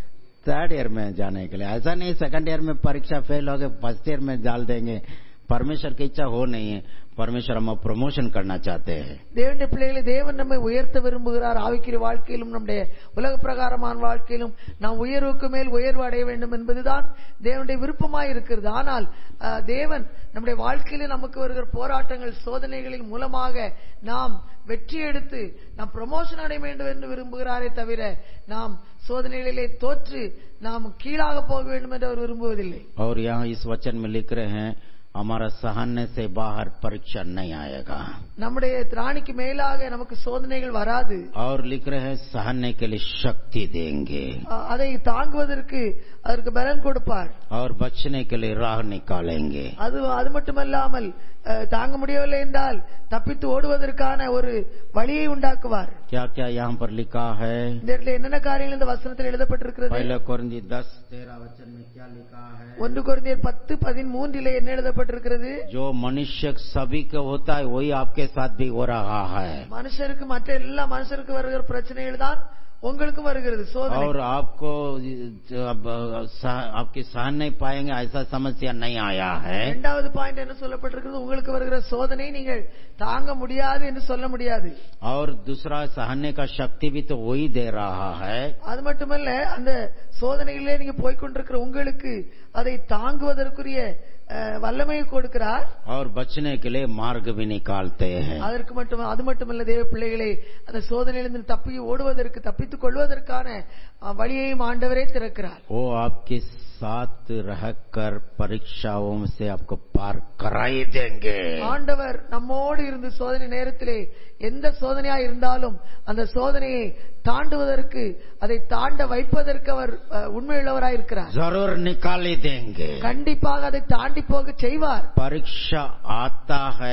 थर्ड ईयर में जाने के लिए ऐसा नहीं सेकंड ईयर में परीक्षा फेल हो गए फर्स्ट ईयर में डाल देंगे परमेश्वर की इच्छा हो नहीं है परमेश्वर हम प्रमोशन करना चाहते हैं தேவனுடைய பிள்ளைகளை தேவன் நம்மை உயர்த்த விரும்புகிறார் ஆவிக்கிற வாழ்க்கையிலும் நம்முடைய உலக பிரகாரமான வாழ்க்கையிலும் நாம் உயர்வுக்கு மேல் உயர்வு அடைய வேண்டும் என்பதுதான் தேவனுடைய விருப்பமாய் இருக்கிறது ஆனால் அஹ், தேவன் நம்முடைய வாழ்க்கையில நமக்கு வருகிற போராட்டங்கள் சோதனைகளின் மூலமாக நாம் வெற்றி எடுத்து நாம் ப்ரமோஷன் அடைய வேண்டும் என்று விரும்புகிறாரே தவிர நாம் சோதனைகளிலே தோற்று நாம் கீழாக போக வேண்டும் என்று அவர் விரும்புவதில்லை और यहाँ इस वचन में लिख रहे हैं हमारा सहने से बाहर परीक्षा नहीं आएगा நம்முடைய திராணிக்கு மேலாக நமக்கு சோதனைகள் வராது और लिख रहे हैं सहने के लिए शक्ति देंगे அ- அதை தாங்குவதற்கு அதற்கு பலன் கொடுப்பார் और बचने के लिए राह निकालेंगे அது அது மட்டுமல்லாமல் அஹ், தாங்க முடியவில்லை என்றால் தப்பித்து ஓடுவதற்கான ஒரு வழியை உண்டாக்குவார் क्या क्या यहाँ पर लिखा है இந்த இடத்துல என்னென்ன காரியங்கள் இந்த வசனத்தில் எழுதப்பட்டிருக்கிறது पहले कोरिंदी दस तेरह वचन में क्या लिखा है ஒன்று குழந்தையர் பத்து பதிமூன்றிலே என்ன எழுதப்பட்டிருக்கிறது जो मनुष्य सभी को होता है वही आपके साथ भी हो रहा है மனுஷருக்கு மற்ற எல்லா மனுஷருக்கு வருகிற பிரச்சனைகள் தான் உங்களுக்கும் வருகிறது சோதனை और आपको अब सह- आपकी सहन नहीं पाएंगे ऐसा समस्या नहीं आया है இரண்டாவது பாயிண்ட் என்ன சொல்லப்பட்டிருக்கிறது உங்களுக்கு வருகிற சோதனை நீங்கள் தாங்க முடியாது என்று சொல்ல முடியாது और दूसरा सहने का शक्ति भी तो वही दे रहा है அது மட்டுமல்ல அந்த சோதனையிலே நீங்க போய்க்கொண்டிருக்கிற உங்களுக்கு அதை தாங்குவதற்குரிய அஹ், வல்லமையை கொடுக்கிறார் और बचने के लिए मार्ग भी निकालते हैं அதற்கு மட்டும் அது மட்டுமல்ல தேவ பிள்ளைகளே அந்த சோதனையிலிருந்து தப்பி ஓடுவதற்கு தப்பித்துக் கொள்வதற்கான அஹ், வழியையும் ஆண்டவரே திறக்கிறார் वो आपके साथ रहकर परीक्षाओं से आपको पार कराई देंगे ஆண்டவர் நம்மோடு இருந்து சோதனை நேரத்திலே எந்த சோதனையா இருந்தாலும் அந்த சோதனையை தாண்டுவதற்கு அதை தாண்ட வைப்பதற்கு அவர் அஹ், உண்மையுள்ளவராய் இருக்கிறார் जरूर निकाल ही देंगे கண்டிப்பாக அதை தாண்டி போக செய்வார் परीक्षा आता है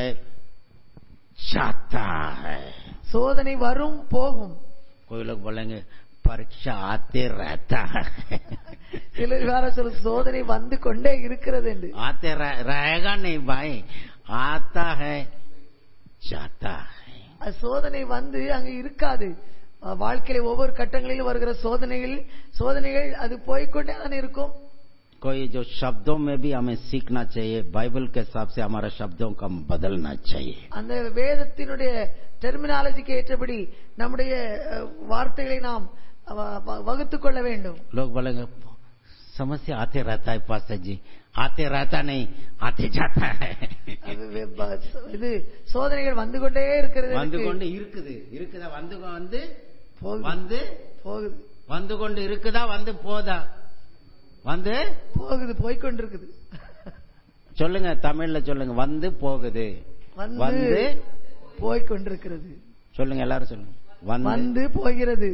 जाता है சோதனை வரும் போகும் कोई लोग बोलेंगे परीक्षा आते रहता है சிலர் வேற சொல்ல சோதனை வந்து கொண்டே இருக்கிறது என்று आते रह- रहेगा नहीं भाई आता है जाता है அது சோதனை வந்து அங்க இருக்காது அஹ் வாழ்க்கையில ஒவ்வொரு கட்டங்களிலும் வருகிற சோதனைகள் சோதனைகள் அது போய்க்கொண்டே தான் இருக்கும் कोई जो शब्दों में भी हमें सीखना चाहिए बाइबल के हिसाब से हमारा शब्दों का बदलना चाहिए அந்த வேதத்தினுடைய டெர்மினாலஜிக்கு ஏற்றபடி நம்முடைய அஹ், வார்த்தைகளை நாம் வ- வ- வகுத்துக் கொள்ள வேண்டும் लोग बोलेंगे समस्या आते रहता है पास्टर जी आते रहता नहीं आते जाता है அது வே- ப- இது சோதனைகள் வந்து கொண்டே இருக்கிறது வந்து எனக்கு. கொண்டு இருக்குது இருக்குதா வந்து கொ- வந்து போகுது வந்து போகுது வந்து கொண்டு இருக்குதா வந்து போதா வந்து போகுது போய்க்கொண்டிருக்குது சொல்லுங்க தமிழ்ல சொல்லுங்க வந்து போகுது வந்து வந்து போய்க்கொண்டிருக்கிறது சொல்லுங்க எல்லாரும் சொல்லுங்க வந்து வந்து போகிறது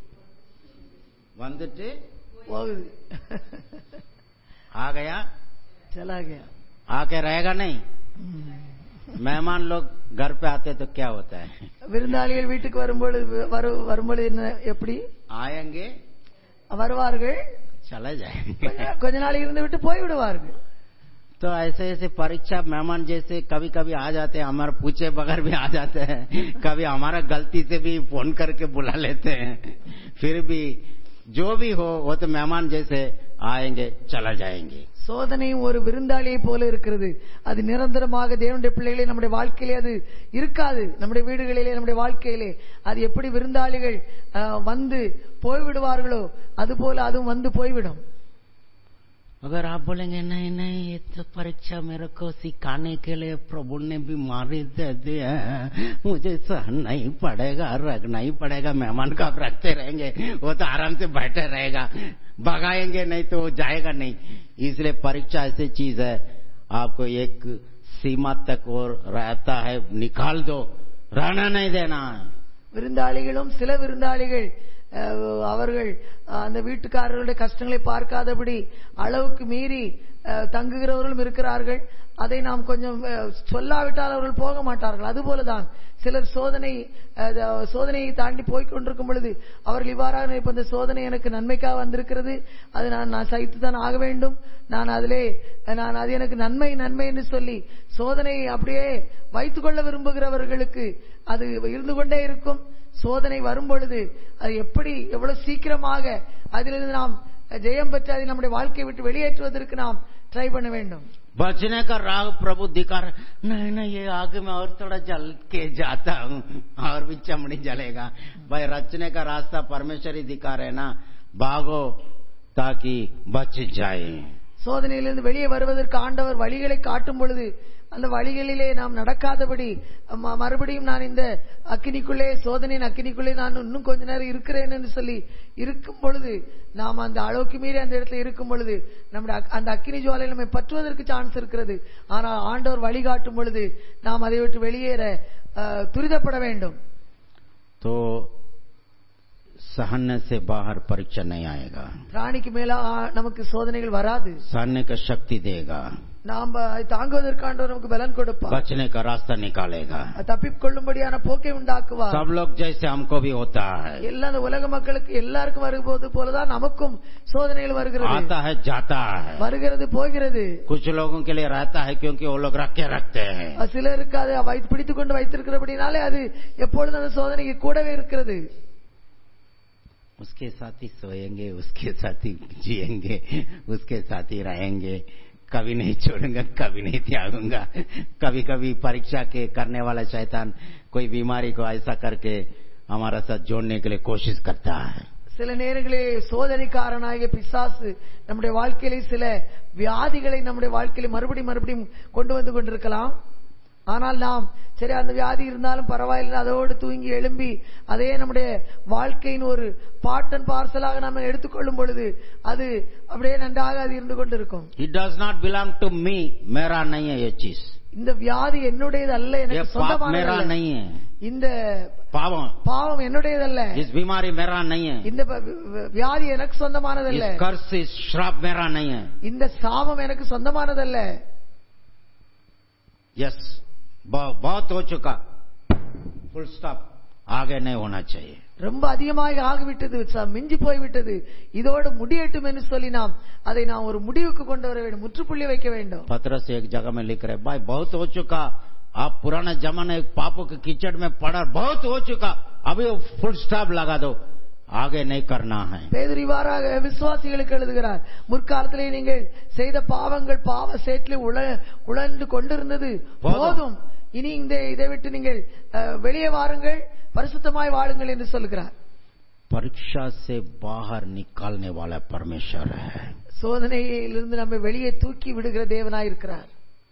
வந்துட்டு போகுது आ गया चला गया आके रहेगा नहीं मेहमान लोग घर पे आते तो क्या होता है விருந்தாளிகள் வீட்டுக்கு வரும்பொழுது வரு- வரும்பொழுது என்ன எப்படி आएंगे வருவார்கள் चले जाएंगे கொஞ்ச- கொஞ்ச நாள் இருந்து விட்டு போய் விடுவார்கள் तो ऐसे ऐसे परीक्षा मेहमान जैसे कभी कभी आ जाते हैं हमारे पूछे बगैर भी आ जाते हैं कभी हमारा गलती से भी फोन करके बुला लेते हैं फिर भी जो भी हो वो तो मेहमान जैसे आएंगे चला जाएंगे சோதனையும் ஒரு விருந்தாளியை போல இருக்கிறது அது நிரந்தரமாக தேவனுடைய பிள்ளைகளே நம்முடைய வாழ்க்கையிலே அது இருக்காது நம்முடைய வீடுகளிலே நம்முடைய வாழ்க்கையிலே அது எப்படி விருந்தாளிகள் அஹ், வந்து போய்விடுவார்களோ அது போல அதுவும் வந்து போய்விடும் अगर आप बोलेंगे नहीं नहीं ये तो परीक्षा मेरे को सिखाने के लिए प्रभु ने बीमारी दे दी है मुझे सहन नहीं पड़ेगा रखना ही पड़ेगा मेहमान को आप रखते रहेंगे वो तो आराम से बैठे रहेगा भगाएंगे नहीं तो वो जाएगा नहीं इसलिए परीक्षा ऐसी चीज है आपको एक सीमा तक और रहता है निकाल दो रहना नहीं देना விருந்தாளிகளும் சில விருந்தாளிகள் அஹ், அவர்கள் அஹ், அந்த வீட்டுக்காரர்களுடைய கஷ்டங்களை பார்க்காதபடி அளவுக்கு மீறி அஹ், தங்குகிறவர்களும் இருக்கிறார்கள் அதை நாம் கொஞ்சம் அஹ், சொல்லாவிட்டால் அவர்கள் போக மாட்டார்கள் அதுபோலதான் சிலர் சோதனை அஹ், சோதனையை தாண்டி போய்க் கொண்டிருக்கும் பொழுது அவர்கள் இவ்வாறாக இப்ப இந்த சோதனை எனக்கு நன்மைக்காக வந்திருக்கிறது அது நான் நான் சகித்துத்தான் ஆக வேண்டும் நான் அதிலே நான் அது எனக்கு நன்மை நன்மை என்று சொல்லி சோதனையை அப்படியே வைத்துக் கொள்ள விரும்புகிறவர்களுக்கு அது இருந்து கொண்டே இருக்கும் சோதனை வரும் பொழுது அது எப்படி எவ்வளவு சீக்கிரமாக அதிலிருந்து நாம் ஜெயம் பெற்று அதை நம்முடைய வாழ்க்கையை விட்டு வெளியேற்றுவதற்கு நாம் ட்ரை பண்ண வேண்டும் बचने का राह प्रभु दिखा रहा नहीं नहीं ये आगे में और थोड़ा जल के जाता हूँ और भी चमड़ी जलेगा भाई रचने का रास्ता परमेश्वर ही दिखा रहे ना भागो ताकि बच जाए சோதனையிலிருந்து வெளியே வருவதற்கு ஆண்டவர் வழிகளை காட்டும் பொழுது அந்த வழிகளிலே நாம் நடக்காதபடி ம- மறுபடியும் நான் இந்த அக்கினிக்குள்ளே சோதனையின் அக்கினிக்குள்ளே நான் இன்னும் கொஞ்ச நேரம் இருக்கிறேன் என்று சொல்லி இருக்கும் பொழுது நாம் அந்த அளவுக்கு மீறி அந்த இடத்துல இருக்கும் பொழுது நம்முடைய அக்- அந்த அக்கினி ஜுவாலை நம்மை பற்றுவதற்கு சான்ஸ் இருக்கிறது ஆனால் ஆண்டவர் வழிகாட்டும் பொழுது நாம் அதை விட்டு வெளியேற அஹ், துரிதப்பட வேண்டும் तो सहने से बाहर परीक्षा नहीं आएगा பிராணிக்கு மேல ஆ, நமக்கு சோதனைகள் வராது सहने का शक्ति देगा நாம அதை தாங்குவதற்காண்டவர் நமக்கு பலன் கொடுப்பார் बचने का रास्ता निकालेगा தப்பிக் கொள்ளும்படியான போக்கை உண்டாக்குவார் सब लोग जैसे हमको भी होता है எல்லா அந்த உலக மக்களுக்கு எல்லாருக்கும் வரும்போது போலதான் நமக்கும் சோதனைகள் வருகிறது आता है जाता है வருகிறது போகிறது कुछ लोगों के लिए रहता है क्योंकि वो लोग रख के रखते हैं சிலருக்கு அதை வைத்து பிடித்துக் கொண்டு வைத்திருக்கிறபடினாலே அது எப்பொழுதும் அந்த சோதனைக்கு கூடவே இருக்கிறது उसके साथ ही सोएंगे उसके साथ ही जिएंगे उसके साथ ही रहेंगे कभी नहीं छोड़ूंगा कभी नहीं त्यागूंगा कभी कभी परीक्षा के करने वाला शैतान कोई बीमारी को ऐसा करके हमारा साथ जोड़ने के लिए कोशिश करता है சில நேரங்களில் சோதனைக்காரனாகிய பிசாசு நம்முடைய வாழ்க்கையிலே சில வியாதிகளை நம்முடைய வாழ்க்கையில மறுபடியும் மறுபடியும் கொண்டு வந்து கொண்டிருக்கலாம் ஆனால் நாம் சரி அந்த வியாதி இருந்தாலும் பரவாயில்லை அதோடு தூங்கி எழும்பி அதே நம்முடைய வாழ்க்கையின் ஒரு பாட்டன் பார்சலாக நாம் எடுத்துக்கொள்ளும் பொழுது அது அப்படியே நன்றாக அது இருந்து கொண்டிருக்கும் it does not belong to me मेरा नहीं है ये चीज இந்த வியாதி என்னுடையது அல்ல ये எனக்கு पाप मेरा சொந்தமானது नहीं है இந்த पावन பாவம் என்னுடையதல்ல इस बीमारी मेरा नहीं है இந்த ப- வி- வியாதி எனக்கு சொந்தமானதல்ல इस कर्ज इस श्राप मेरा नहीं है இந்த சாபம் எனக்கு சொந்தமானதல்ல यस बहुत हो चुका फुल स्टॉप आगे नहीं होना चाहिए ரொம்ப அதிகமாக ஆகிவிட்டது ச- மிஞ்சி போய்விட்டது இதோடு முடியட்டும் என்று சொல்லி நாம் அதை நாம் ஒரு முடிவுக்கு கொண்டு வர வேண்டும் முற்றுப்புள்ளி வைக்க வேண்டும் पत्रस एक जगह में लिख रहे भाई बहुत हो चुका आप पुराना जमाने पापों के कीचड़ में पड़ा बहुत हो चुका अभी फुल स्टॉप लगा दो आगे नहीं करना है பேதுரு இவ்வாறாக விசுவாசிகளுக்கு எழுதுகிறார் முற்காலத்திலே நீங்கள் செய்த பாவங்கள் பாவ சேற்றிலே உழ உழன்று கொண்டிருந்தது போதும். போதும் இனி இந்த இதை விட்டு நீங்கள் அஹ், வெளியே வாருங்கள் பரிசுத்தமாய் வாழுங்கள் என்று சொல்கிறார் परीक्षा से बाहर निकालने वाला परमेश्वर है சோதனையிலிருந்து நம்மை வெளியே தூக்கி விடுகிற தேவனாய் இருக்கிறார்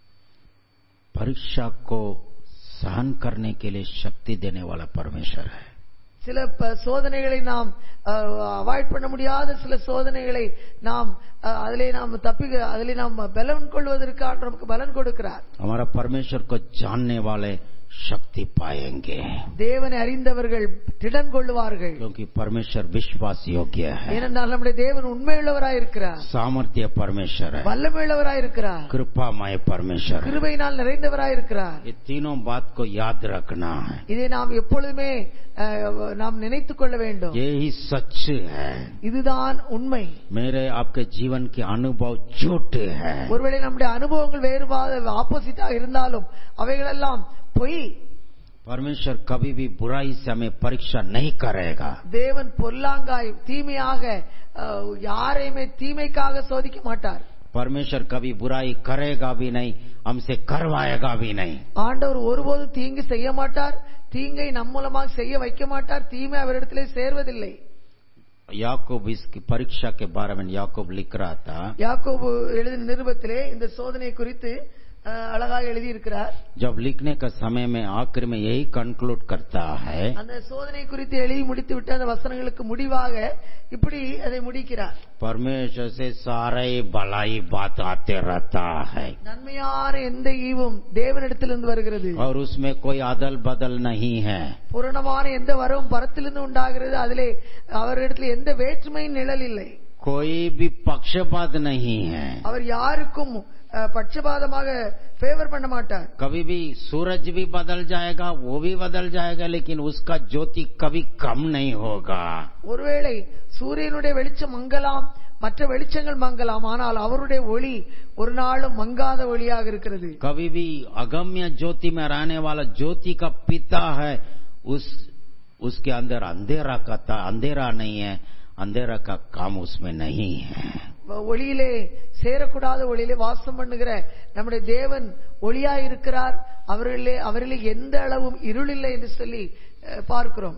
परीक्षा को सहन करने के लिए शक्ति देने वाला परमेश्वर है சில ப- சோதனைகளை நாம் அவாய்ட் பண்ண முடியாத சில சோதனைகளை நாம் அஹ், அதிலே நாம் தப்பி அதிலே நாம் பலன் கொள்வதற்காக நமக்கு பலன் கொடுக்கிறார் हमारा परमेश्वर को जानने वाले शक्ति पाएंगे தேவனை அறிந்தவர்கள் திடன் கொள்ளுவார்கள் क्योंकि परमेश्वर विश्वास योग्य है ஏனென்றால் நம்முடைய தேவன் உண்மையுள்ளவராய் இருக்கிறார் सामर्थ्य परमेश्वर है வல்லமையுள்ளவராய் இருக்கிறார் कृपामय परमेश्वर है கிருபையினால் நிறைந்தவராய் இருக்கிறார் ये तीनों बात को याद रखना है இதை நாம் எப்பொழுதுமே அஹ், நாம் நினைத்துக் கொள்ள வேண்டும் ये ही सच है இதுதான் உண்மை मेरे आपके जीवन के अनुभव झूठ है ஒருவேளை நம்முடைய அனுபவங்கள் வேறுபாடு ஆப்போசிட்டாக இருந்தாலும் அவைகளெல்லாம் பொய் परमेश्वर कभी भी बुराई से हमें परीक्षा नहीं करेगा தேவன் பொல்லாங்காய் தீமையாக அஹ், யாரையுமே தீமைக்காக சோதிக்க மாட்டார் परमेश्वर कभी बुराई करेगा भी नहीं हमसे करवाएगा भी नहीं ஆண்டவர் ஒருபோதும் தீங்கு செய்ய மாட்டார் தீங்கை நம் மூலமாக செய்ய வைக்க மாட்டார் தீமை அவரிடத்திலே சேர்வதில்லை याकूब इसकी परीक्षा के बारे में याकूब लिख रहा था யாக்கோபு எழுதின நிருபத்திலே இந்த சோதனை குறித்து அஹ், அழகாக எழுதியிருக்கிறார் जब लिखने का समय में आखिर में यही कंक्लूड करता है அந்த சோதனை குறித்து எழுதி முடித்து விட்டு அந்த வசனங்களுக்கு முடிவாக இப்படி அதை முடிக்கிறார் परमेश्वर से सारे भलाई बात आते रहता है நன்மையான எந்த ஈவும் தேவனிடத்திலிருந்து வருகிறது और उसमें कोई अदल बदल नहीं है பூரணமான எந்த வரவும் பரத்திலிருந்து உண்டாகிறது அதிலே அவரிடத்தில் எந்த வேற்றுமையின் நிழல் இல்லை कोई भी पक्षपात नहीं है அவர் யாருக்கும் அஹ், பட்சபாதமாக ஃபேவர் பண்ண மாட்டார் कभी भी सूरज भी बदल जाएगा वो भी बदल जाएगा लेकिन उसका ज्योति कभी कम नहीं होगा ஒருவேளை சூரியனுடைய வெளிச்சம் மங்கலாம் மற்ற வெளிச்சங்கள் மங்கலாம் ஆனால் அவருடைய ஒளி ஒரு நாளும் மங்காத ஒளியாக இருக்கிறது कभी भी अगम्य ज्योति में रहने वाला ज्योति का पिता है उस उसके अंदर अंधेरा का ता- अंधेरा नहीं है अंधेरा का काम उसमें नहीं है ஒளியிலே சேரக்கூடாத ஒளியிலே வாசம் பண்ணுகிற நம்முடைய தேவன் ஒளியாய் இருக்கிறார் அவரிலே அவரிலே எந்த அளவும் இருள் இல்லை என்று சொல்லி அஹ், பார்க்கிறோம்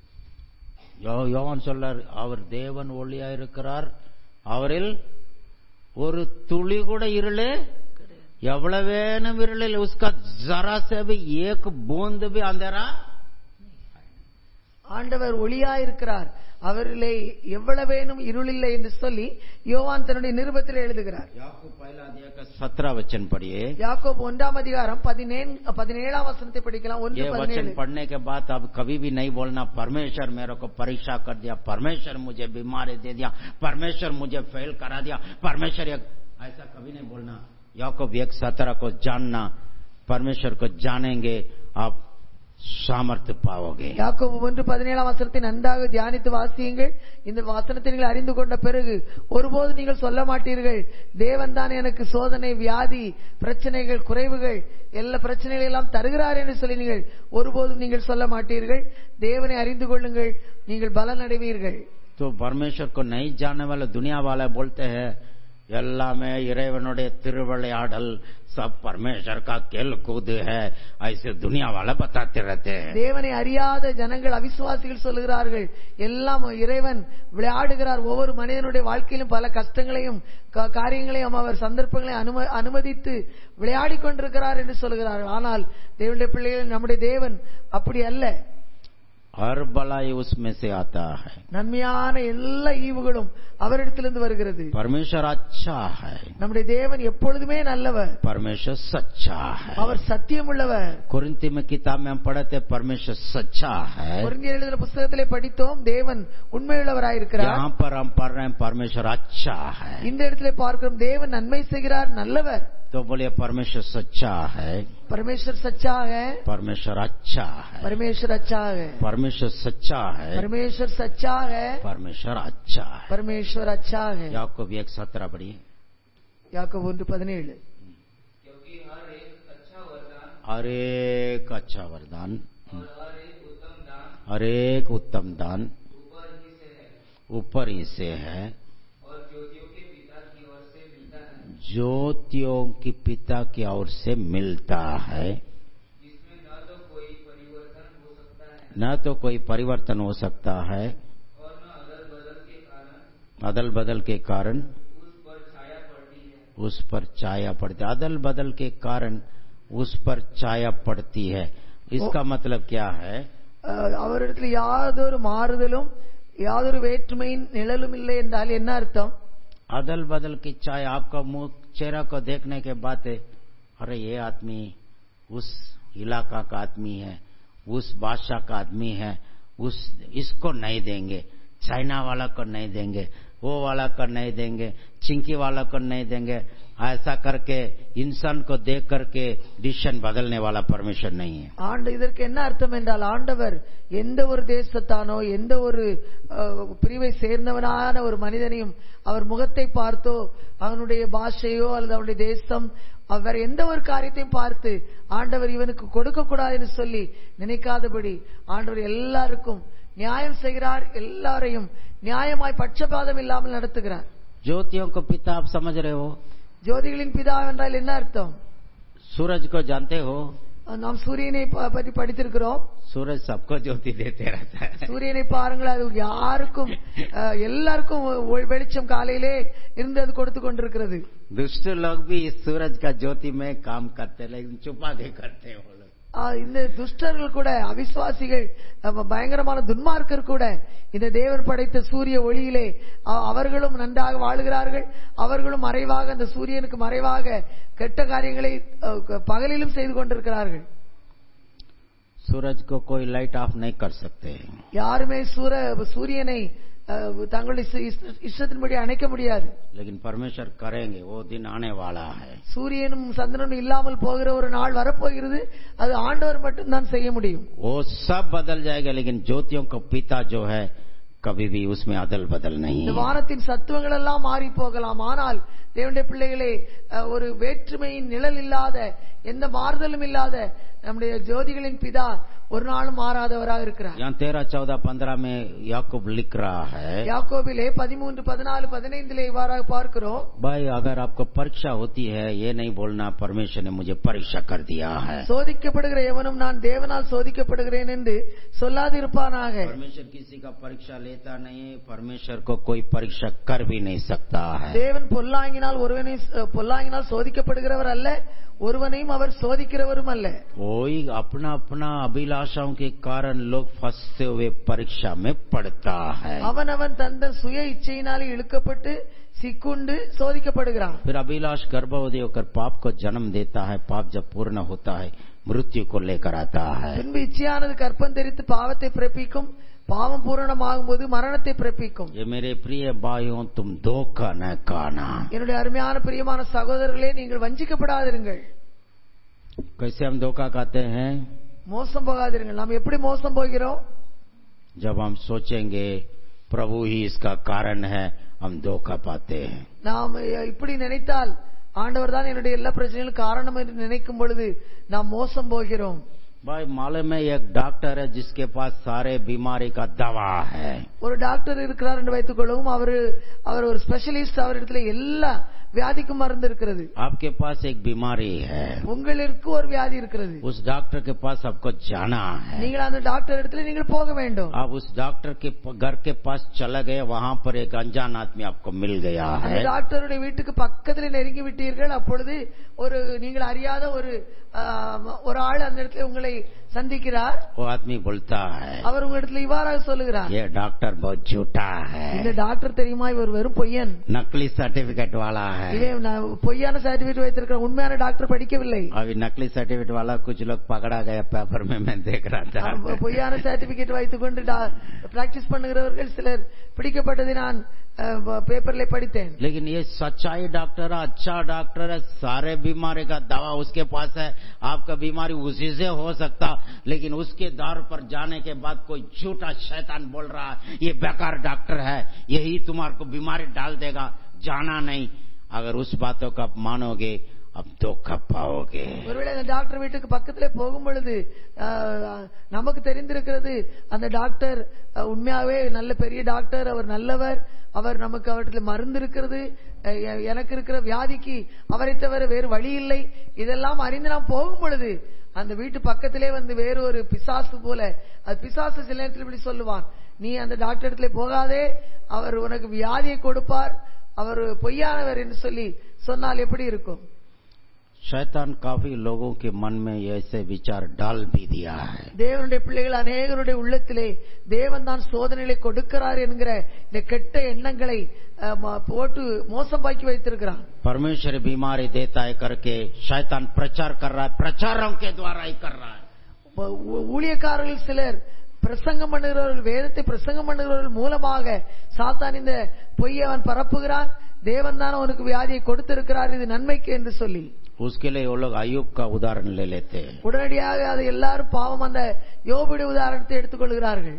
யோ- யோவான் சொல்லார் அவர் தேவன் ஒளியா இருக்கிறார் அவரில் ஒரு துளி கூட இருளே எவ்வளவு வேணும் இருளில் உஸ்கா ஜரா से भी एक बूंद भी अंधेरा ஆண்டவர் ஒளியாயிருக்கிறார் அவரிலே எவ்வளவேனும் இருளில்லை என்று சொல்லி யோவான் தன்னுடைய நிருபத்தில் எழுதுகிறார் याकूब पहला अध्याय का सत्रह वचन पढ़िए யாக்கோப் ஒன்றாம் அதிகாரம் பதினேழு பதினேழாம் வசனத்தை படிக்கலாம் ஒன்று ये वचन பதினேழு पढ़ने के बाद अब कभी भी नहीं बोलना परमेश्वर मेरे को परीक्षा कर दिया परमेश्वर मुझे बीमारी दे दिया परमेश्वर मुझे फेल करा दिया परमेश्वर एक ऐसा कभी नहीं बोलना याकूब एक सत्रह को जानना परमेश्वर को जानेंगे आप सामर्थ्य पाओगे யாக்கோபு ஒன்று பதினேழாம் வசனத்தை நன்றாக தியானித்து வாசியுங்கள் இந்த வசனத்தை நீங்கள் அறிந்து கொண்ட பிறகு ஒருபோது நீங்கள் சொல்ல மாட்டீர்கள் தேவன் தான் எனக்கு சோதனை வியாதி பிரச்சனைகள் குறைவுகள் எல்லா பிரச்சனைகள் எல்லாம் தருகிறார் என்று சொல்லி நீங்கள் ஒருபோதும் நீங்கள் சொல்ல மாட்டீர்கள் தேவனை அறிந்து கொள்ளுங்கள் நீங்கள் பலன் அடைவீர்கள் तो परमेश्वर को नहीं जानने वाले दुनिया वाले बोलते हैं எல்லாமே இறைவனுடைய திருவிளையாடல் सब परमेश्वर का खेल कूद है ऐसे दुनिया वाला बताते रहते हैं தேவனை அறியாத ஜனங்கள் அவிசுவாசிகள் சொல்லுகிறார்கள் எல்லாம் இறைவன் விளையாடுகிறார் ஒவ்வொரு மனிதனுடைய வாழ்க்கையிலும் பல கஷ்டங்களையும் கா- காரியங்களையும் அவர் சந்தர்ப்பங்களையும் அனும- அனுமதித்து விளையாடி கொண்டிருக்கிறார் என்று சொல்லுகிறார்கள் ஆனால் தேவனுடைய பிள்ளைகள் நம்முடைய தேவன் அப்படி அல்ல हर भलाई उसमें से आता है நன்மையான எல்லா ஈவுகளும் அவரிடத்திலிருந்து வருகிறது परमेश्वर अच्छा है நம்முடைய தேவன் எப்பொழுதுமே நல்லவர் परमेश्वर सच्चा है அவர் சத்தியமுள்ளவர் कुरिन्ती में किताब में हम पढ़े थे परमेश्वर सच्चा है பொருந்திய எழுதின புஸ்தகத்திலே படித்தோம் தேவன் உண்மையுள்ளவராயிருக்கிறார் यहाँ पर हम पढ़ रहे हैं परमेश्वर अच्छा है இந்த இடத்திலே பார்க்கிறோம் தேவன் நன்மை செய்கிறார் நல்லவர் तो बोलिए परमेश्वर सच्चा है परमेश्वर सच्चा है परमेश्वर अच्छा है परमेश्वर अच्छा है परमेश्वर सच्चा है परमेश्वर सच्चा है परमेश्वर अच्छा है परमेश्वर अच्छा है याकूब एक सत्रह पढ़िए யாக்கோபு ஒன்று பதினேழு क्योंकि हर एक अच्छा वरदान हर एक अच्छा वरदान और हर एक उत्तम दान हर एक उत्तम दान ऊपर ही से है ऊपर ही से है और ज्योतियों के पिता की ओर से मिलता है ज्योतियों की पिता की ओर से मिलता है जिसमें न तो कोई परिवर्तन हो सकता है न तो कोई परिवर्तन हो सकता है और न अदल बदल के कारण अदल बदल के कारण उस पर छाया पड़ती है उस पर छाया पड़ती है अदल बदल के कारण उस पर छाया पड़ती है इसका मतलब क्या है அஹ், அவரிடத்தில் யாதொரு மாறுதலும் யாதொரு வேற்றுமையின் நிழலும் இல்லை என்றால் என்ன அர்த்தம் अदल बदल की छाया आपका मुंह चेहरा को देखने के बाद है, अरे ये आदमी उस इलाका का आदमी है उस भाषा का आदमी है उस इसको नहीं देंगे चाइना वाला को नहीं देंगे वो वाला को नहीं देंगे चिंकी वाला को नहीं देंगे ऐसा करके इंसान को देख करके डिसीजन बदलने वाला परमेश्वर नहीं है ஆண்டு இதற்கு என்ன அர்த்தம் என்றால் ஆண்டவர் எந்த ஒரு தேசத்தானோ எந்த ஒரு அஹ், பிரிவை சேர்ந்தவனான ஒரு மனிதனையும் அவர் முகத்தை பார்த்தோ அவனுடைய பாஷையோ அல்லது அவனுடைய தேசம் அவர் எந்த ஒரு காரியத்தையும் பார்த்து ஆண்டவர் இவனுக்கு கொடுக்க கூடாது என்று சொல்லி நினைக்காதபடி ஆண்டவர் எல்லாருக்கும் நியாயம் செய்கிறார் எல்லாரையும் நியாயமாய் பட்சபாதம் இல்லாமல் நடத்துகிறார் ज्योतियों को पिता आप समझ रहे हो ஜோதிகளின் பிதா என்றால் என்ன அர்த்தம் सूरज को जानते हो நாம் சூரியனை ப- பற்றி படித்திருக்கிறோம் सूरज सबको ज्योति देते रहता है சூரியனை பாருங்கள் அது யாருக்கும் அஹ், எல்லாருக்கும் ஒ- வெளிச்சம் காலையிலே இருந்து அது கொடுத்து கொண்டிருக்கிறது दुष्ट लोग भी इस सूरज का ज्योति में काम करते हैं, लेकिन छुपा के करते हैं वो लोग அஹ், இந்த துஷ்டர்கள் கூட அவிசுவாசிகள் அஹ், பயங்கரமான துன்மார்க்கர் கூட இந்த தேவன் படைத்த சூரிய ஒளியிலே அ- அவர்களும் நன்றாக வாழுகிறார்கள் அவர்களும் மறைவாக அந்த சூரியனுக்கு மறைவாக கெட்ட காரியங்களை அஹ், பகலிலும் செய்து கொண்டிருக்கிறார்கள் सूरज को कोई लाइट ऑफ नहीं कर सकते யாருமே சூர சூரியனை அஹ், தங்களுடைய இஷ்ட- இஷ்ட- இஷ்டத்தின்படி அணைக்க முடியாது लेकिन परमेश्वर करेंगे वो दिन आने वाला है சூரியனும் சந்திரனும் இல்லாமல் போகிற ஒரு நாள் வரப்போகிறது அது ஆண்டவர் மட்டும்தான் செய்ய முடியும் वो सब बदल जाएगा लेकिन ज्योतियों का पिता जो है कभी भी उसमें अदल बदल नहीं இந்த है வானத்தின் சத்துவங்கள் எல்லாம் மாறி போகலாம் ஆனால் தேவனுடைய பிள்ளைகளே அஹ், ஒரு வேற்றுமையின் நிழல் இல்லாத எந்த மாறுதலும் இல்லாத நம்முடைய ஜோதிகளின் பிதா ஒரு நாளும் மாறாதவராக இருக்கிறார் यहाँ तेरह चौदह पंद्रह में याकूब लिख रहा है யாக்கோபிலே பதிமூன்று பதினாலு பதினைந்திலே இவ்வாறாக பார்க்கிறோம் भाई अगर आपको परीक्षा होती है ये नहीं बोलना परमेश्वर ने मुझे परीक्षा कर दिया है சோதிக்கப்படுகிற எவனும் நான் தேவனால் சோதிக்கப்படுகிறேன் என்று சொல்லாதிருப்பானாக परमेश्वर किसी का परीक्षा लेता नहीं है परमेश्वर को कोई परीक्षा कर भी नहीं सकता है தேவன் பொல்லாங்கினால் ஒருவனை பொல்லாங்கினால் சோதிக்கப்படுகிறவர் அல்ல ஒருவனையும் ஒருவரையும் அவர் சோதிக்கிறவரும் அல்ல वही अपना अपना अभिलाषाओं के कारण लोग फंसते हुए परीक्षा में पड़ता है அவனவன் தந்த சுய இச்சையினாலே இழுக்கப்பட்டு சிக்குண்டு சோதிக்கப்படுகிறான் फिर अभिलाष गर्भवती होकर पाप को जन्म देता है पाप जब पूर्ण होता है मृत्यु को लेकर आता है பின்பு இச்சையானது கற்பம் தெரித்து பாவத்தை பிறப்பிக்கும் பாவம் பூரணமாகும் போது மரணத்தை பிறப்பிக்கும் ये मेरे प्रिय भाइयों तुम धोखा न खाना என்னுடைய அருமையான பிரியமான சகோதரர்களே நீங்கள் வஞ்சிக்கப்படாதிருங்கள் कैसे हम धोखा खाते हैं மோசம் போகாதிருங்கள் நாம் எப்படி மோசம் போகிறோம் जब हम सोचेंगे प्रभु ही इसका कारण है हम धोखा पाते हैं நாம் இப்படி நினைத்தால் ஆண்டவர் தான் என்னுடைய எல்லா பிரச்சனைகளும் காரணம் என்று நினைக்கும் பொழுது நாம் மோசம் போகிறோம் भाई मालूम में एक डॉक्टर है जिसके पास सारे बीमारी का दवा है ஒரு டாக்டர் இருக்கிறார் என்று வைத்துக் கொள்ளவும் அவரு அவர் ஒரு ஸ்பெஷலிஸ்ட் அவர் இடத்துல எல்லா வியாதிக்கும் மருந்து இருக்கிறது आपके पास एक बीमारी है உங்களுக்கு ஒரு வியாதி இருக்கிறது उस डॉक्टर के पास आपको जाना है நீங்கள் அந்த டாக்டர் இடத்துல நீங்கள் போக வேண்டும் आप उस डॉक्टर के प- घर के पास चले गए वहां पर एक अनजान आदमी आपको मिल गया அந்த है டாக்டருடைய வீட்டுக்கு பக்கத்தில் நெருங்கி விட்டீர்கள் அப்பொழுது ஒரு நீங்கள் அறியாத ஒரு ஆம், ஒரு ஆள் அந்த இடத்துல உங்களை சந்திக்கிறார் वो आदमी बोलता है அவர் உங்க இடத்துல இவ்வாறாக சொல்லுகிறார் ये डॉक्टर बहुत झूठा இந்த है டாக்டர் தெரியுமா இவர் வெறும் பொய்யன் नकली सर्टिफिकेट वाला है இவன் நான் பொய்யான சர்டிபிகேட் வைத்திருக்கிற உண்மையான டாக்டர் படிக்கவில்லை अभी नकली सर्टिफिकेट वाला कुछ लोग पकड़ा गया पेपर में मैं देख रहा அவ- था பொய்யான சர்டிபிகேட் வைத்துக் கொண்டு பிராக்டிஸ் பண்ணுகிறவர்கள் சிலர் பிடிக்கப்பட்டதை நான் பேப்பர்ல படித்தேன் लेकिन ये सच्चाई डॉक्टर है अच्छा डॉक्टर है सारे बीमारी का दवा उसके पास है आपका बीमारी उसी से हो सकता लेकिन उसके दौर पर जाने के बाद कोई झूठा शैतान बोल रहा है ये बेकार डॉक्टर है यही तुम्हारे को बीमारी डाल देगा जाना नहीं अगर उस बातों को आप मानोगे अब धोखा पाओगे ஒருவேளை அந்த டாக்டர் வீட்டுக்கு பக்கத்திலே போகும் பொழுது ஆஹ், நமக்கு தெரிந்திருக்கிறது அந்த டாக்டர் அஹ், உண்மையாவே நல்ல பெரிய டாக்டர் அவர் நல்லவர் அவர் நமக்கு அவர்கிட்ட மருந்து இருக்கிறது அஹ், எ- எனக்கு இருக்கிற வியாதிக்கு அவரை தவிர வேறு வழி இல்லை இதெல்லாம் அறிந்து நாம் போகும் பொழுது அந்த வீட்டு பக்கத்திலே வந்து வேறு ஒரு பிசாசு போல அது பிசாசு சில நேரத்தில் இப்படி சொல்லுவான் நீ அந்த டாக்டர் இடத்துல போகாதே அவர் உனக்கு வியாதியை கொடுப்பார் அவர் பொய்யானவர் என்று சொல்லி சொன்னால் எப்படி இருக்கும் शैतान काफी लोगों के मन में ऐसे विचार डाल भी दिया है தேவனுடைய பிள்ளைகள் அநேகருடைய உள்ளத்திலே தேவன் தான் சோதனைகளை கொடுக்கிறார் என்கிற இந்த கெட்ட எண்ணங்களை அஹ், ம- போட்டு மோசமாக்கி வைத்திருக்கிறான் परमेश्वर बीमारी देता है करके शैतान प्रचार कर रहा है प्रचारों के द्वारा ही कर रहा है இப்ப ஊ- ஊழியக்காரர்கள் சிலர் பிரசங்கம் பண்ணுகிறவர்கள் வேதத்தை பிரசங்கம் பண்ணுகிறவர்கள் மூலமாக சாத்தான் இந்த பொய்யை அவன் பரப்புகிறான் தேவன் தான் அவனுக்கு வியாதியை கொடுத்திருக்கிறார் இது நன்மைக்கு என்று சொல்லி उसके लिए वो लोग अयुब का उदाहरण ले लेते हैं உடனடியாக அதை எல்லாரும் பாவம் அந்த யோபுடைய உதாரணத்தை எடுத்துக்கொள்கிறார்கள்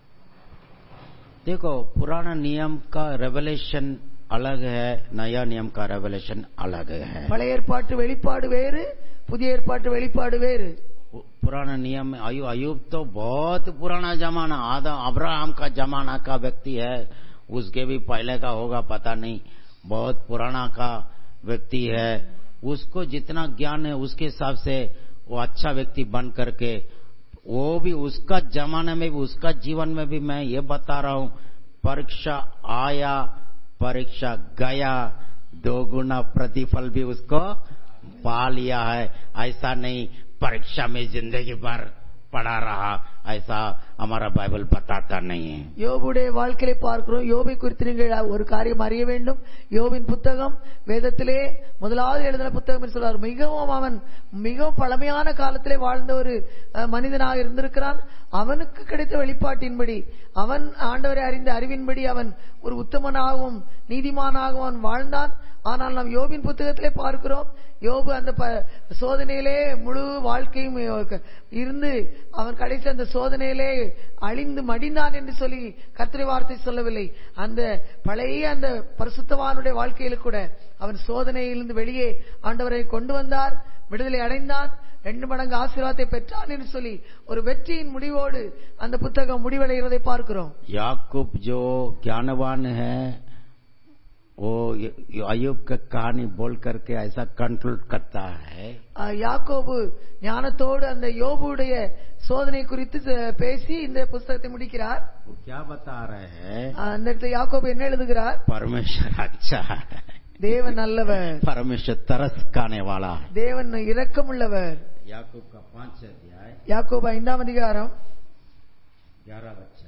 देखो पुराना नियम का रेवलेशन अलग है नया नियम का रेवलेशन अलग है பழைய ஏற்பாட்டு வெளிப்பாடு வேறு புதிய ஏற்பாட்டு வெளிப்பாடு வேறு पु- पुराना नियम में अयु अयुब तो बहुत पुराना जमाना आदा अब्राहम का जमाना का व्यक्ति है उसके भी पहले का होगा पता नहीं बहुत पुराना का व्यक्ति है उसको जितना ज्ञान है उसके हिसाब से वो अच्छा व्यक्ति बन करके वो भी उसका जमाने में भी उसका जीवन में भी मैं ये बता रहा हूं परीक्षा आया परीक्षा गया दो गुना प्रतिफल भी उसको पा लिया है ऐसा नहीं परीक्षा में जिंदगी भर पड़ा रहा ऐसा हमारा बाइबल बताता नहीं है யோபுடைய வாழ்க்கையை பார்க்கிறோம் யோபை குறித்து நீங்கள் ஒரு காரியம் அறிய வேண்டும் யோபின் புத்தகம் வேதத்திலே முதலாவது எழுதின புத்தகம் என்று சொல்றார் மிகவும் அவன் மிகவும் பழமையான காலத்திலே வாழ்ந்த ஒரு அஹ், மனிதனாக இருந்திருக்கிறான் அவனுக்கு கிடைத்த வெளிப்பாட்டின்படி அவன் ஆண்டவரை அறிந்த அறிவின்படி அவன் ஒரு உத்தமனாகவும் நீதிமானாகவும் அவன் வாழ்ந்தான் ஆனால் நாம் யோபின் புத்தகத்திலே பார்க்கிறோம் யோபு அந்த ப- சோதனையிலே முழு வாழ்க்கையும் இருந்து அவன் கடைசி அந்த சோதனையிலே அழிந்து மடிந்தான் என்று சொல்லி கர்த்தரை வார்த்தை சொல்லவில்லை அந்த பழைய அந்த பரிசுத்தவானுடைய வாழ்க்கையில கூட அவன் சோதனையிலிருந்து வெளியே ஆண்டவரை கொண்டு வந்தார் விடுதலை அடைந்தான் ரெண்டு மடங்கு ஆசீர்வாதத்தை பெற்றான் என்று சொல்லி ஒரு வெற்றியின் முடிவோடு அந்த புத்தகம் முடிவடைகிறதை பார்க்கிறோம் याकूब जो ज्ञानवान है वो य- य- अयुब का कहानी बोल करके ऐसा कंक्लूड करता है ஆஹ் யாக்கோபு ஞானத்தோடு அந்த யோபுடைய சோதனை குறித்து அஹ், பேசி இந்த புஸ்தகத்தை முடிக்கிறார் वो क्या बता रहे हैं ஆஹ் அந்த இடத்துல யாக்கோபு என்ன எழுதுகிறார் परमेश्वर अच्छा है தேவன் நல்லவர் परमेश्वर तरस खाने वाला है தேவன் இரக்கமுள்ளவர் याकूब का पांच अध्याय யாக்கோபு ஐந்தாம் அதிகாரம் ग्यारह वचन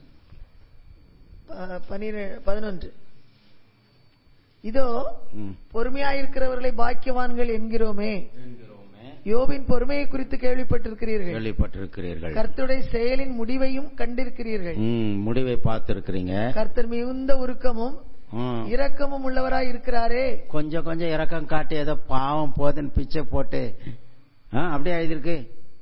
ப- பனிரெ- பதினொன்று இதோ हम्म। பொறுமையாயிருக்கிறவர்களை பாக்கியவான்கள் என்கிறோமே என்கிறோமே யோபின் பொறுமையை குறித்து கேள்விப்பட்டிருக்கிறீர்கள் கேள்விப்பட்டிருக்கிறீர்கள் கர்த்தருடைய செயலின் முடிவையும் கண்டிருக்கிறீர்கள் ம், முடிவை பார்த்திருக்கிறீங்க கர்த்தர் மிகுந்த உருக்கமும் ம். இரக்கமும் உள்ளவராய் இருக்கிறாரே கொஞ்சம் கொஞ்சம் இறக்கம் காட்டி ஏதோ பாவம் போதுன்னு பிச்சை போட்டு ஆ, அப்படியே எழுதிருக்கு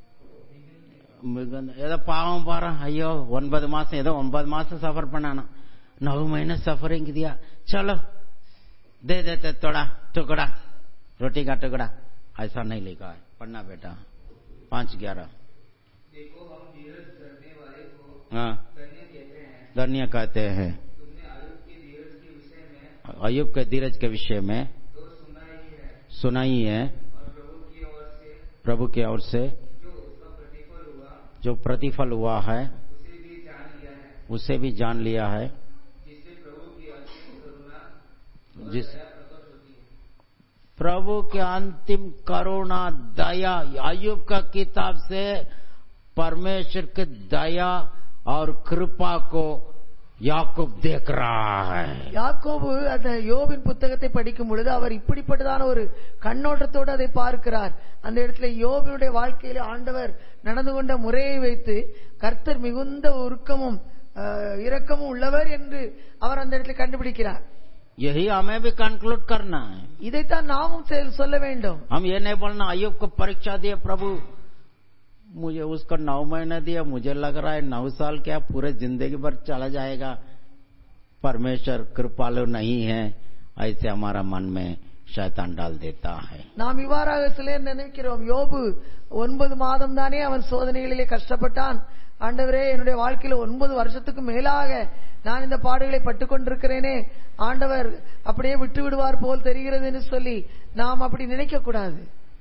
மிகுந்த- ஏதோ பாவம் பாரு ஐயோ ஒன்பது மாசம் ஏதோ ஒன்பது மாசம் சஃபர் பண்ணானா நவ महीने सफरिंग दिया चलो दे देते थोड़ा टुकड़ा रोटी का टुकड़ा ऐसा नहीं लिखा है पढ़ना बेटा पांच ग्यारह देखो हम धीरज धरने वाले को हाँ धन्य कहते हैं धन्य कहते हैं तुमने आयुब के धीरज के विषय में अयुब के धीरज के विषय में तो सुना ही है सुना ही है और प्रभु की ओर से प्रभु की ओर से जो उसका प्रतिफल हुआ जो प्रतिफल हुआ है उसे भी जान लिया है उसे भी जान लिया है जिससे प्रभु की अंतिम करुणा और जिस दया प्रकट होती है प्रभु के अंतिम करुणा दया अयुब का किताब से परमेश्वर की दया और कृपा को याकूब देख रहा है யாக்கோபு அந்த யோபின் புத்தகத்தை படிக்கும் பொழுது அவர் இப்படிப்பட்டதான ஒரு கண்ணோட்டத்தோடு அதை பார்க்கிறார் அந்த இடத்துல யோபினுடைய வாழ்க்கையில ஆண்டவர் நடந்து கொண்ட முறையை வைத்து கர்த்தர் மிகுந்த உருக்கமும் அஹ், இரக்கமும் உள்ளவர் என்று அவர் அந்த இடத்துல கண்டுபிடிக்கிறார் यही हमें भी कंक्लूड करना है இதைத்தான் நாமும் செ- சொல்ல வேண்டும் हम ये नहीं बोलना अयुब को परीक्षा दिए प्रभु मुझे उसको नौ महीने दिया मुझे लग रहा है नौ साल क्या पूरे जिंदगी भर चला जाएगा परमेश्वर कृपालु नहीं है ऐसे हमारा मन में शैतान डाल देता है நாம் இவ்வாறாக சிலர் நினைக்கிறோம் யோபு ஒன்பது மாதம் தானே அவன் சோதனைகளிலே கஷ்டப்பட்டான் ஆண்டவரே என்னுடைய வாழ்க்கையில ஒன்பது வருஷத்துக்கு மேலாக நான் இந்த பாடுகளை பட்டு கொண்டிருக்கிறேனே ஆண்டவர் அப்படியே விட்டு விடுவார் போல் தெரிகிறதுன்னு சொல்லி நாம் அப்படி நினைக்க கூடாது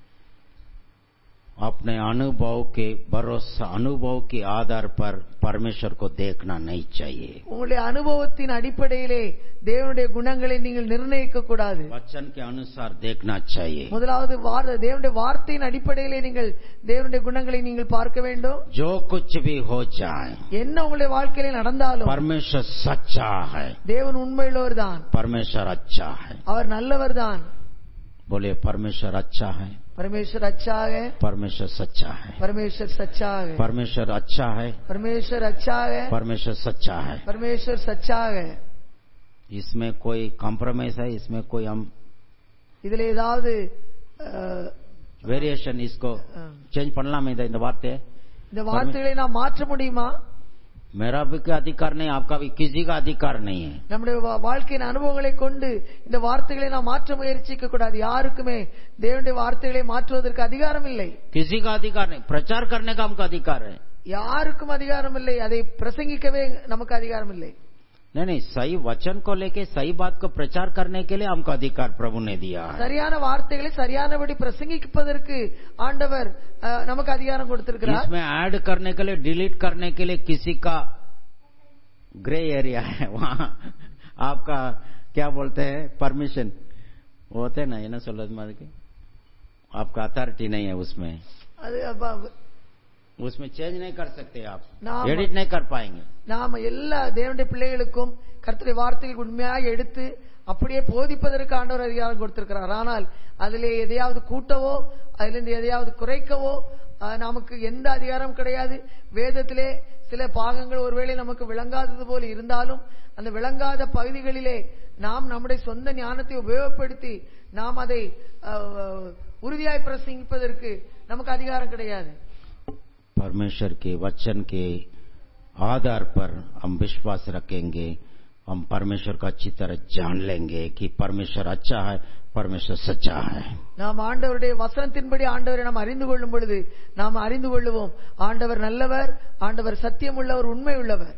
अपने अनुभव के भरोसा अनुभव के आधार पर परमेश्वर को देखना नहीं चाहिए உங்களுடைய அனுபவத்தின் அடிப்படையிலே தேவனுடைய குணங்களை நீங்கள் நிர்ணயிக்க கூடாது वचन के अनुसार देखना चाहिए முதலாவது வார்- தேவனுடைய வார்த்தையின் அடிப்படையிலே நீங்கள் தேவனுடைய குணங்களை நீங்கள் பார்க்க வேண்டும் जो कुछ भी हो जाए என்ன உங்களுடைய வாழ்க்கையில நடந்தாலும் परमेश्वर सच्चा है தேவன் உண்மையுள்ளவர் தான் परमेश्वर अच्छा है அவர் நல்லவர் தான் बोले परमेश्वर अच्छा है परमेश्वर अच्छा है परमेश्वर सच्चा है परमेश्वर सच्चा है परमेश्वर अच्छा है परमेश्वर अच्छा है परमेश्वर सच्चा है परमेश्वर सच्चा है इसमें कोई कॉम्प्रोमाइज है इसमें कोई हम இதுல ஏதாவது அஹ், வேரியேஷன் इसको அஹ், சேஞ்ச் பண்ணலாமே இந்த இந்த வார்த்தையை இந்த வார்த்தைகளை நாம் மாற்ற முடியுமா मेरा भी का अधिकार नहीं आपका भी किसी का अधिकार नहीं है நம்முடைய வா- வாழ்க்கையின் அனுபவங்களை கொண்டு இந்த வார்த்தைகளை நாம் மாற்ற முயற்சிக்க கூடாது யாருக்குமே தேவனுடைய வார்த்தைகளை மாற்றுவதற்கு அதிகாரம் இல்லை किसी का अधिकार नहीं प्रचार करने का हमको अधिकार है யாருக்கும் அதிகாரம் இல்லை அதை பிரசங்கிக்கவே நமக்கு அதிகாரம் இல்லை नहीं नहीं सही वचन को लेके सही बात को प्रचार करने के लिए हमको अधिकार प्रभु ने दिया है சரியான வார்த்தைகளை சரியானபடி பிரசங்கிப்பதற்கு ஆண்டவர் அஹ், நமக்கு அதிகாரம் கொடுத்திருக்கிறார் इसमें ऐड करने के लिए डिलीट करने के लिए किसी का ग्रे एरिया है वहाँ आपका क्या बोलते हैं परमिशन वो होते हैं ना ये ना சொல்றது மாதிரி आपका अथॉरिटी नहीं है उसमें அது அப்ப- उसमें चेंज नहीं कर सकते आप नाम- एडिट नहीं कर पाएंगे நாம எல்லா தேவனுடைய பிள்ளைகளுக்கும் கர்த்தருடைய வார்த்தைகள் உண்மையாக எடுத்து அப்படியே போதிப்பதற்கு ஆண்டவர் அதிகாரம் கொடுத்திருக்கிறார் ஆனால் அதிலே எதையாவது கூட்டவோ அதிலிருந்து எதையாவது குறைக்கவோ அஹ், நமக்கு எந்த அதிகாரம் கிடையாது வேதத்திலே சில பாகங்கள் ஒருவேளை நமக்கு விளங்காதது போல இருந்தாலும் அந்த விளங்காத பகுதிகளிலே நாம் நம்முடைய சொந்த ஞானத்தை உபயோகப்படுத்தி நாம் அதை அஹ், உறுதியாய் பிரசங்கிப்பதற்கு நமக்கு அதிகாரம் கிடையாது परमेश्वर के वचन के आधार पर हम विश्वास रखेंगे हम परमेश्वर को अच्छी तरह जान लेंगे कि परमेश्वर अच्छा है परमेश्वर सच्चा है நாம் ஆண்டவருடைய வசனத்தின்படி ஆண்டவரை நாம் அறிந்து கொள்ளும் பொழுது நாம் அறிந்து கொள்ளுவோம் ஆண்டவர் நல்லவர் ஆண்டவர் சத்தியம் உள்ளவர் உண்மை உள்ளவர்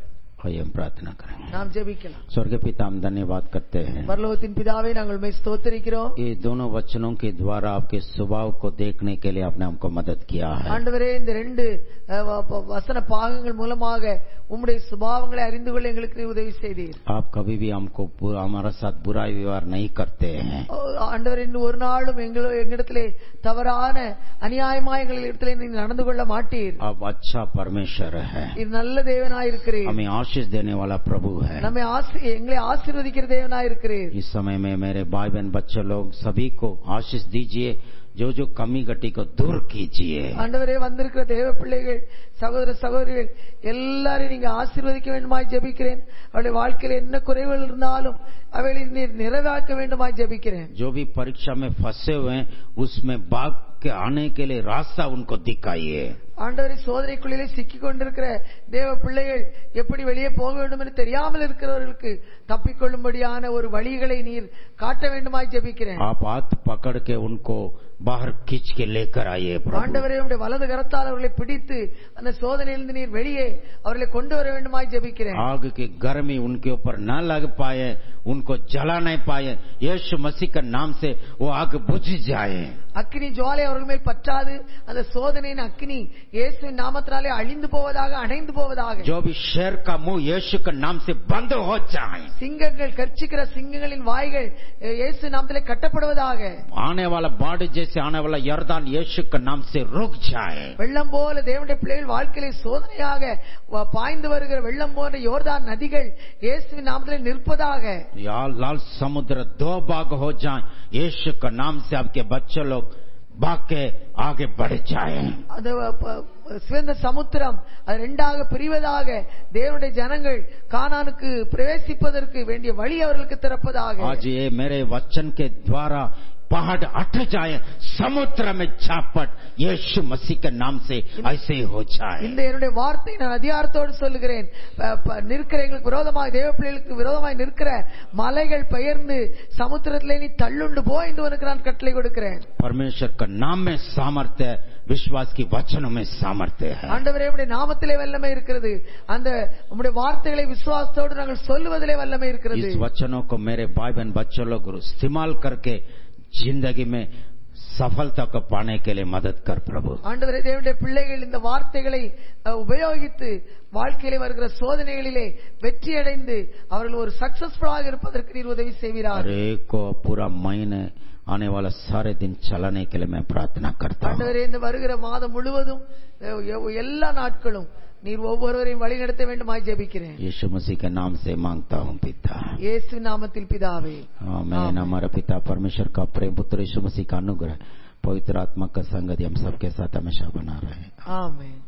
आइए हम प्रार्थना करेंगे நாம் ஜெபிக்கலாம் स्वर्ग पिता हम धन्यवाद करते हैं பரலோகத்தின் பிதாவே நாங்கள் உண்மை ஸ்தோத்தரிக்கிறோம் ये दोनों वचनों के द्वारा आपके स्वभाव को देखने के लिए आपने हमको मदद किया है ஆண்டவரே இந்த ரெண்டு அஹ், வ- வ- வசன பாகங்கள் மூலமாக உம்முடைய சுபாவங்களை அறிந்து கொள்ள எங்களுக்கு நீர் உதவி செய்தீர் आप कभी भी हमको बु- हमारा साथ बुरा व्यवहार नहीं करते हैं ஓ, ஆண்டவர் இன்னும் ஒரு நாளும் எங்களோ எங்களிடத்திலே தவறான அநியாயமா எங்கள் இடத்திலே நீர் நடந்து கொள்ள மாட்டீர் आप अच्छा परमेश्वर है இது நல்ல தேவனாயிருக்கிறீர் हमें आशीष देने वाला प्रभु है நம்மை ஆசி- எங்களை ஆசீர்வதிக்கிற தேவனாயிருக்கிறீர் इस समय में मेरे भाई बहन बच्चे लोग सभी को आशीष दीजिए जो जो कमी घटी को दूर कीजिए ஆண்டவரே வந்திருக்கிற தேவ பிள்ளைகள் சகோதர சகோதரிகள் எல்லாரையும் நீங்க ஆசீர்வதிக்க வேண்டுமாய் ஜெபிக்கிறேன் அவருடைய வாழ்க்கையில என்ன குறைவுகள் இருந்தாலும் அவைகளை நீர் நிறைவாக்க வேண்டுமாய் ஜெபிக்கிறேன் जो भी परीक्षा में फंसे हुए हैं उसमें भाग के आने के लिए रास्ता उनको दिखाइए ஆண்டவரை சோதனைக்குள்ளிலே சிக்கிக் கொண்டிருக்கிற தேவ பிள்ளைகள் எப்படி வெளியே போக வேண்டும் என்று தெரியாமல் இருக்கிறவர்களுக்கு தப்பிக்கொள்ளும்படியான ஒரு வழிகளை நீர் காட்ட வேண்டுமாய் ஜெபிக்கிறேன் आप हाथ पकड़ के उनको बाहर खींच के लेकर आइए प्रभु ஆண்டவரே உடைய வலது கரத்தால் அவர்களை பிடித்து அந்த சோதனையிலிருந்து நீர் வெளியே அவர்களை கொண்டு வர வேண்டுமாய் ஜெபிக்கிறேன் आग की गर्मी उनके ऊपर न लग पाए उनको जला नहीं पाए यीशु मसीह के नाम से वो आग बुझ जाए அக்கினி ஜுவாலை அவர்கள் மேல் பற்றாது அந்த சோதனையின் அக்கினி இயேசுவின் நாமத்தினாலே அழிந்து போவதாக அணைந்து போவதாக जो भी शेर का मुंह यीशु के नाम से बंद हो जाए சிங்கங்கள் கர்ச்சிக்கிற சிங்கங்களின் வாய்கள் அஹ், இயேசு நாமத்திலே கட்டப்படுவதாக आने वाला बाढ़ जैसे आने वाला यर्दान यीशु के नाम से रुक जाए வெள்ளம் போல தேவனுடைய பிள்ளைகள் வாழ்க்கையிலே சோதனையாக வ- பாய்ந்து வருகிற வெள்ளம் போன்ற யோர்தான் நதிகள் இயேசுவின் நாமத்திலே நிற்பதாக या लाल समुद्र दो भाग हो जाए यीशु के नाम से आपके बच्चे लोग भाग के आगे बढ़ जाए அந்த வ- ப- சிவந்த சமுத்திரம் அது ரெண்டாக பிரிவதாக தேவனுடைய ஜனங்கள் கானானுக்கு பிரவேசிப்பதற்கு வேண்டிய வழி அவர்களுக்கு திறப்பதாக आज ये मेरे वचन के द्वारा पहाड़ हट जाए समुद्र में झापट यीशु मसीह के नाम से ऐसे ही हो जाए இந்த என்னுடைய வார்த்தை நான் அதிகாரத்தோடு சொல்லுகிறேன் ப- ப- நிற்கிற எங்களுக்கு விரோதமாக தேவ பிள்ளைகளுக்கு விரோதமாக நிற்கிற மலைகள் பெயர்ந்து சமுத்திரத்திலே நீ தள்ளுண்டு போ என்று உனக்கு நான் கட்டளை கொடுக்கிறேன் परमेश्वर का नाम में सामर्थ्य है विश्वास की वचनों में सामर्थ्य है ஆண்டவரே உடைய நாமத்திலே வல்லமை இருக்கிறது அந்த உம்முடைய வார்த்தைகளை விசுவாசத்தோடு நாங்கள் சொல்லுவதிலே வல்லமை இருக்கிறது इस वचनों को मेरे भाई बहन बच्चों लोग इस्तेमाल करके जिंदगी में सफलता को पाने के लिए मदद कर प्रभु ஆண்டவரே தேவனுடைய பிள்ளைகள் இந்த வார்த்தைகளை அஹ், உபயோகித்து வாழ்க்கையிலே வருகிற சோதனைகளிலே வெற்றி அடைந்து அவர்கள் ஒரு சக்சஸ்ஃபுல்லாக இருப்பதற்கு நீர் உதவி செய்வீராக हर एक को पूरा महीने आने वाला सारे दिन चलाने के लिए मैं प्रार्थना करता हूँ ஆண்டவரே இந்த வருகிற மாதம் முழுவதும் அஹ், எவ்- எல்லா நாட்களும் நீர் ஒவ்வொருவரையும் வழிநடத்த வேண்டுமாய் ஜெபிக்கிறேன் यीशु मसीह के नाम से मांगता हूँ पिता இயேசு நாமத்தில் பிதாவே आमेन हमारा पिता परमेश्वर का प्रेम पुत्र यीशु मसीह का अनुग्रह पवित्र आत्मा का संगति हम सबके साथ हमेशा बना रहे ஆமென்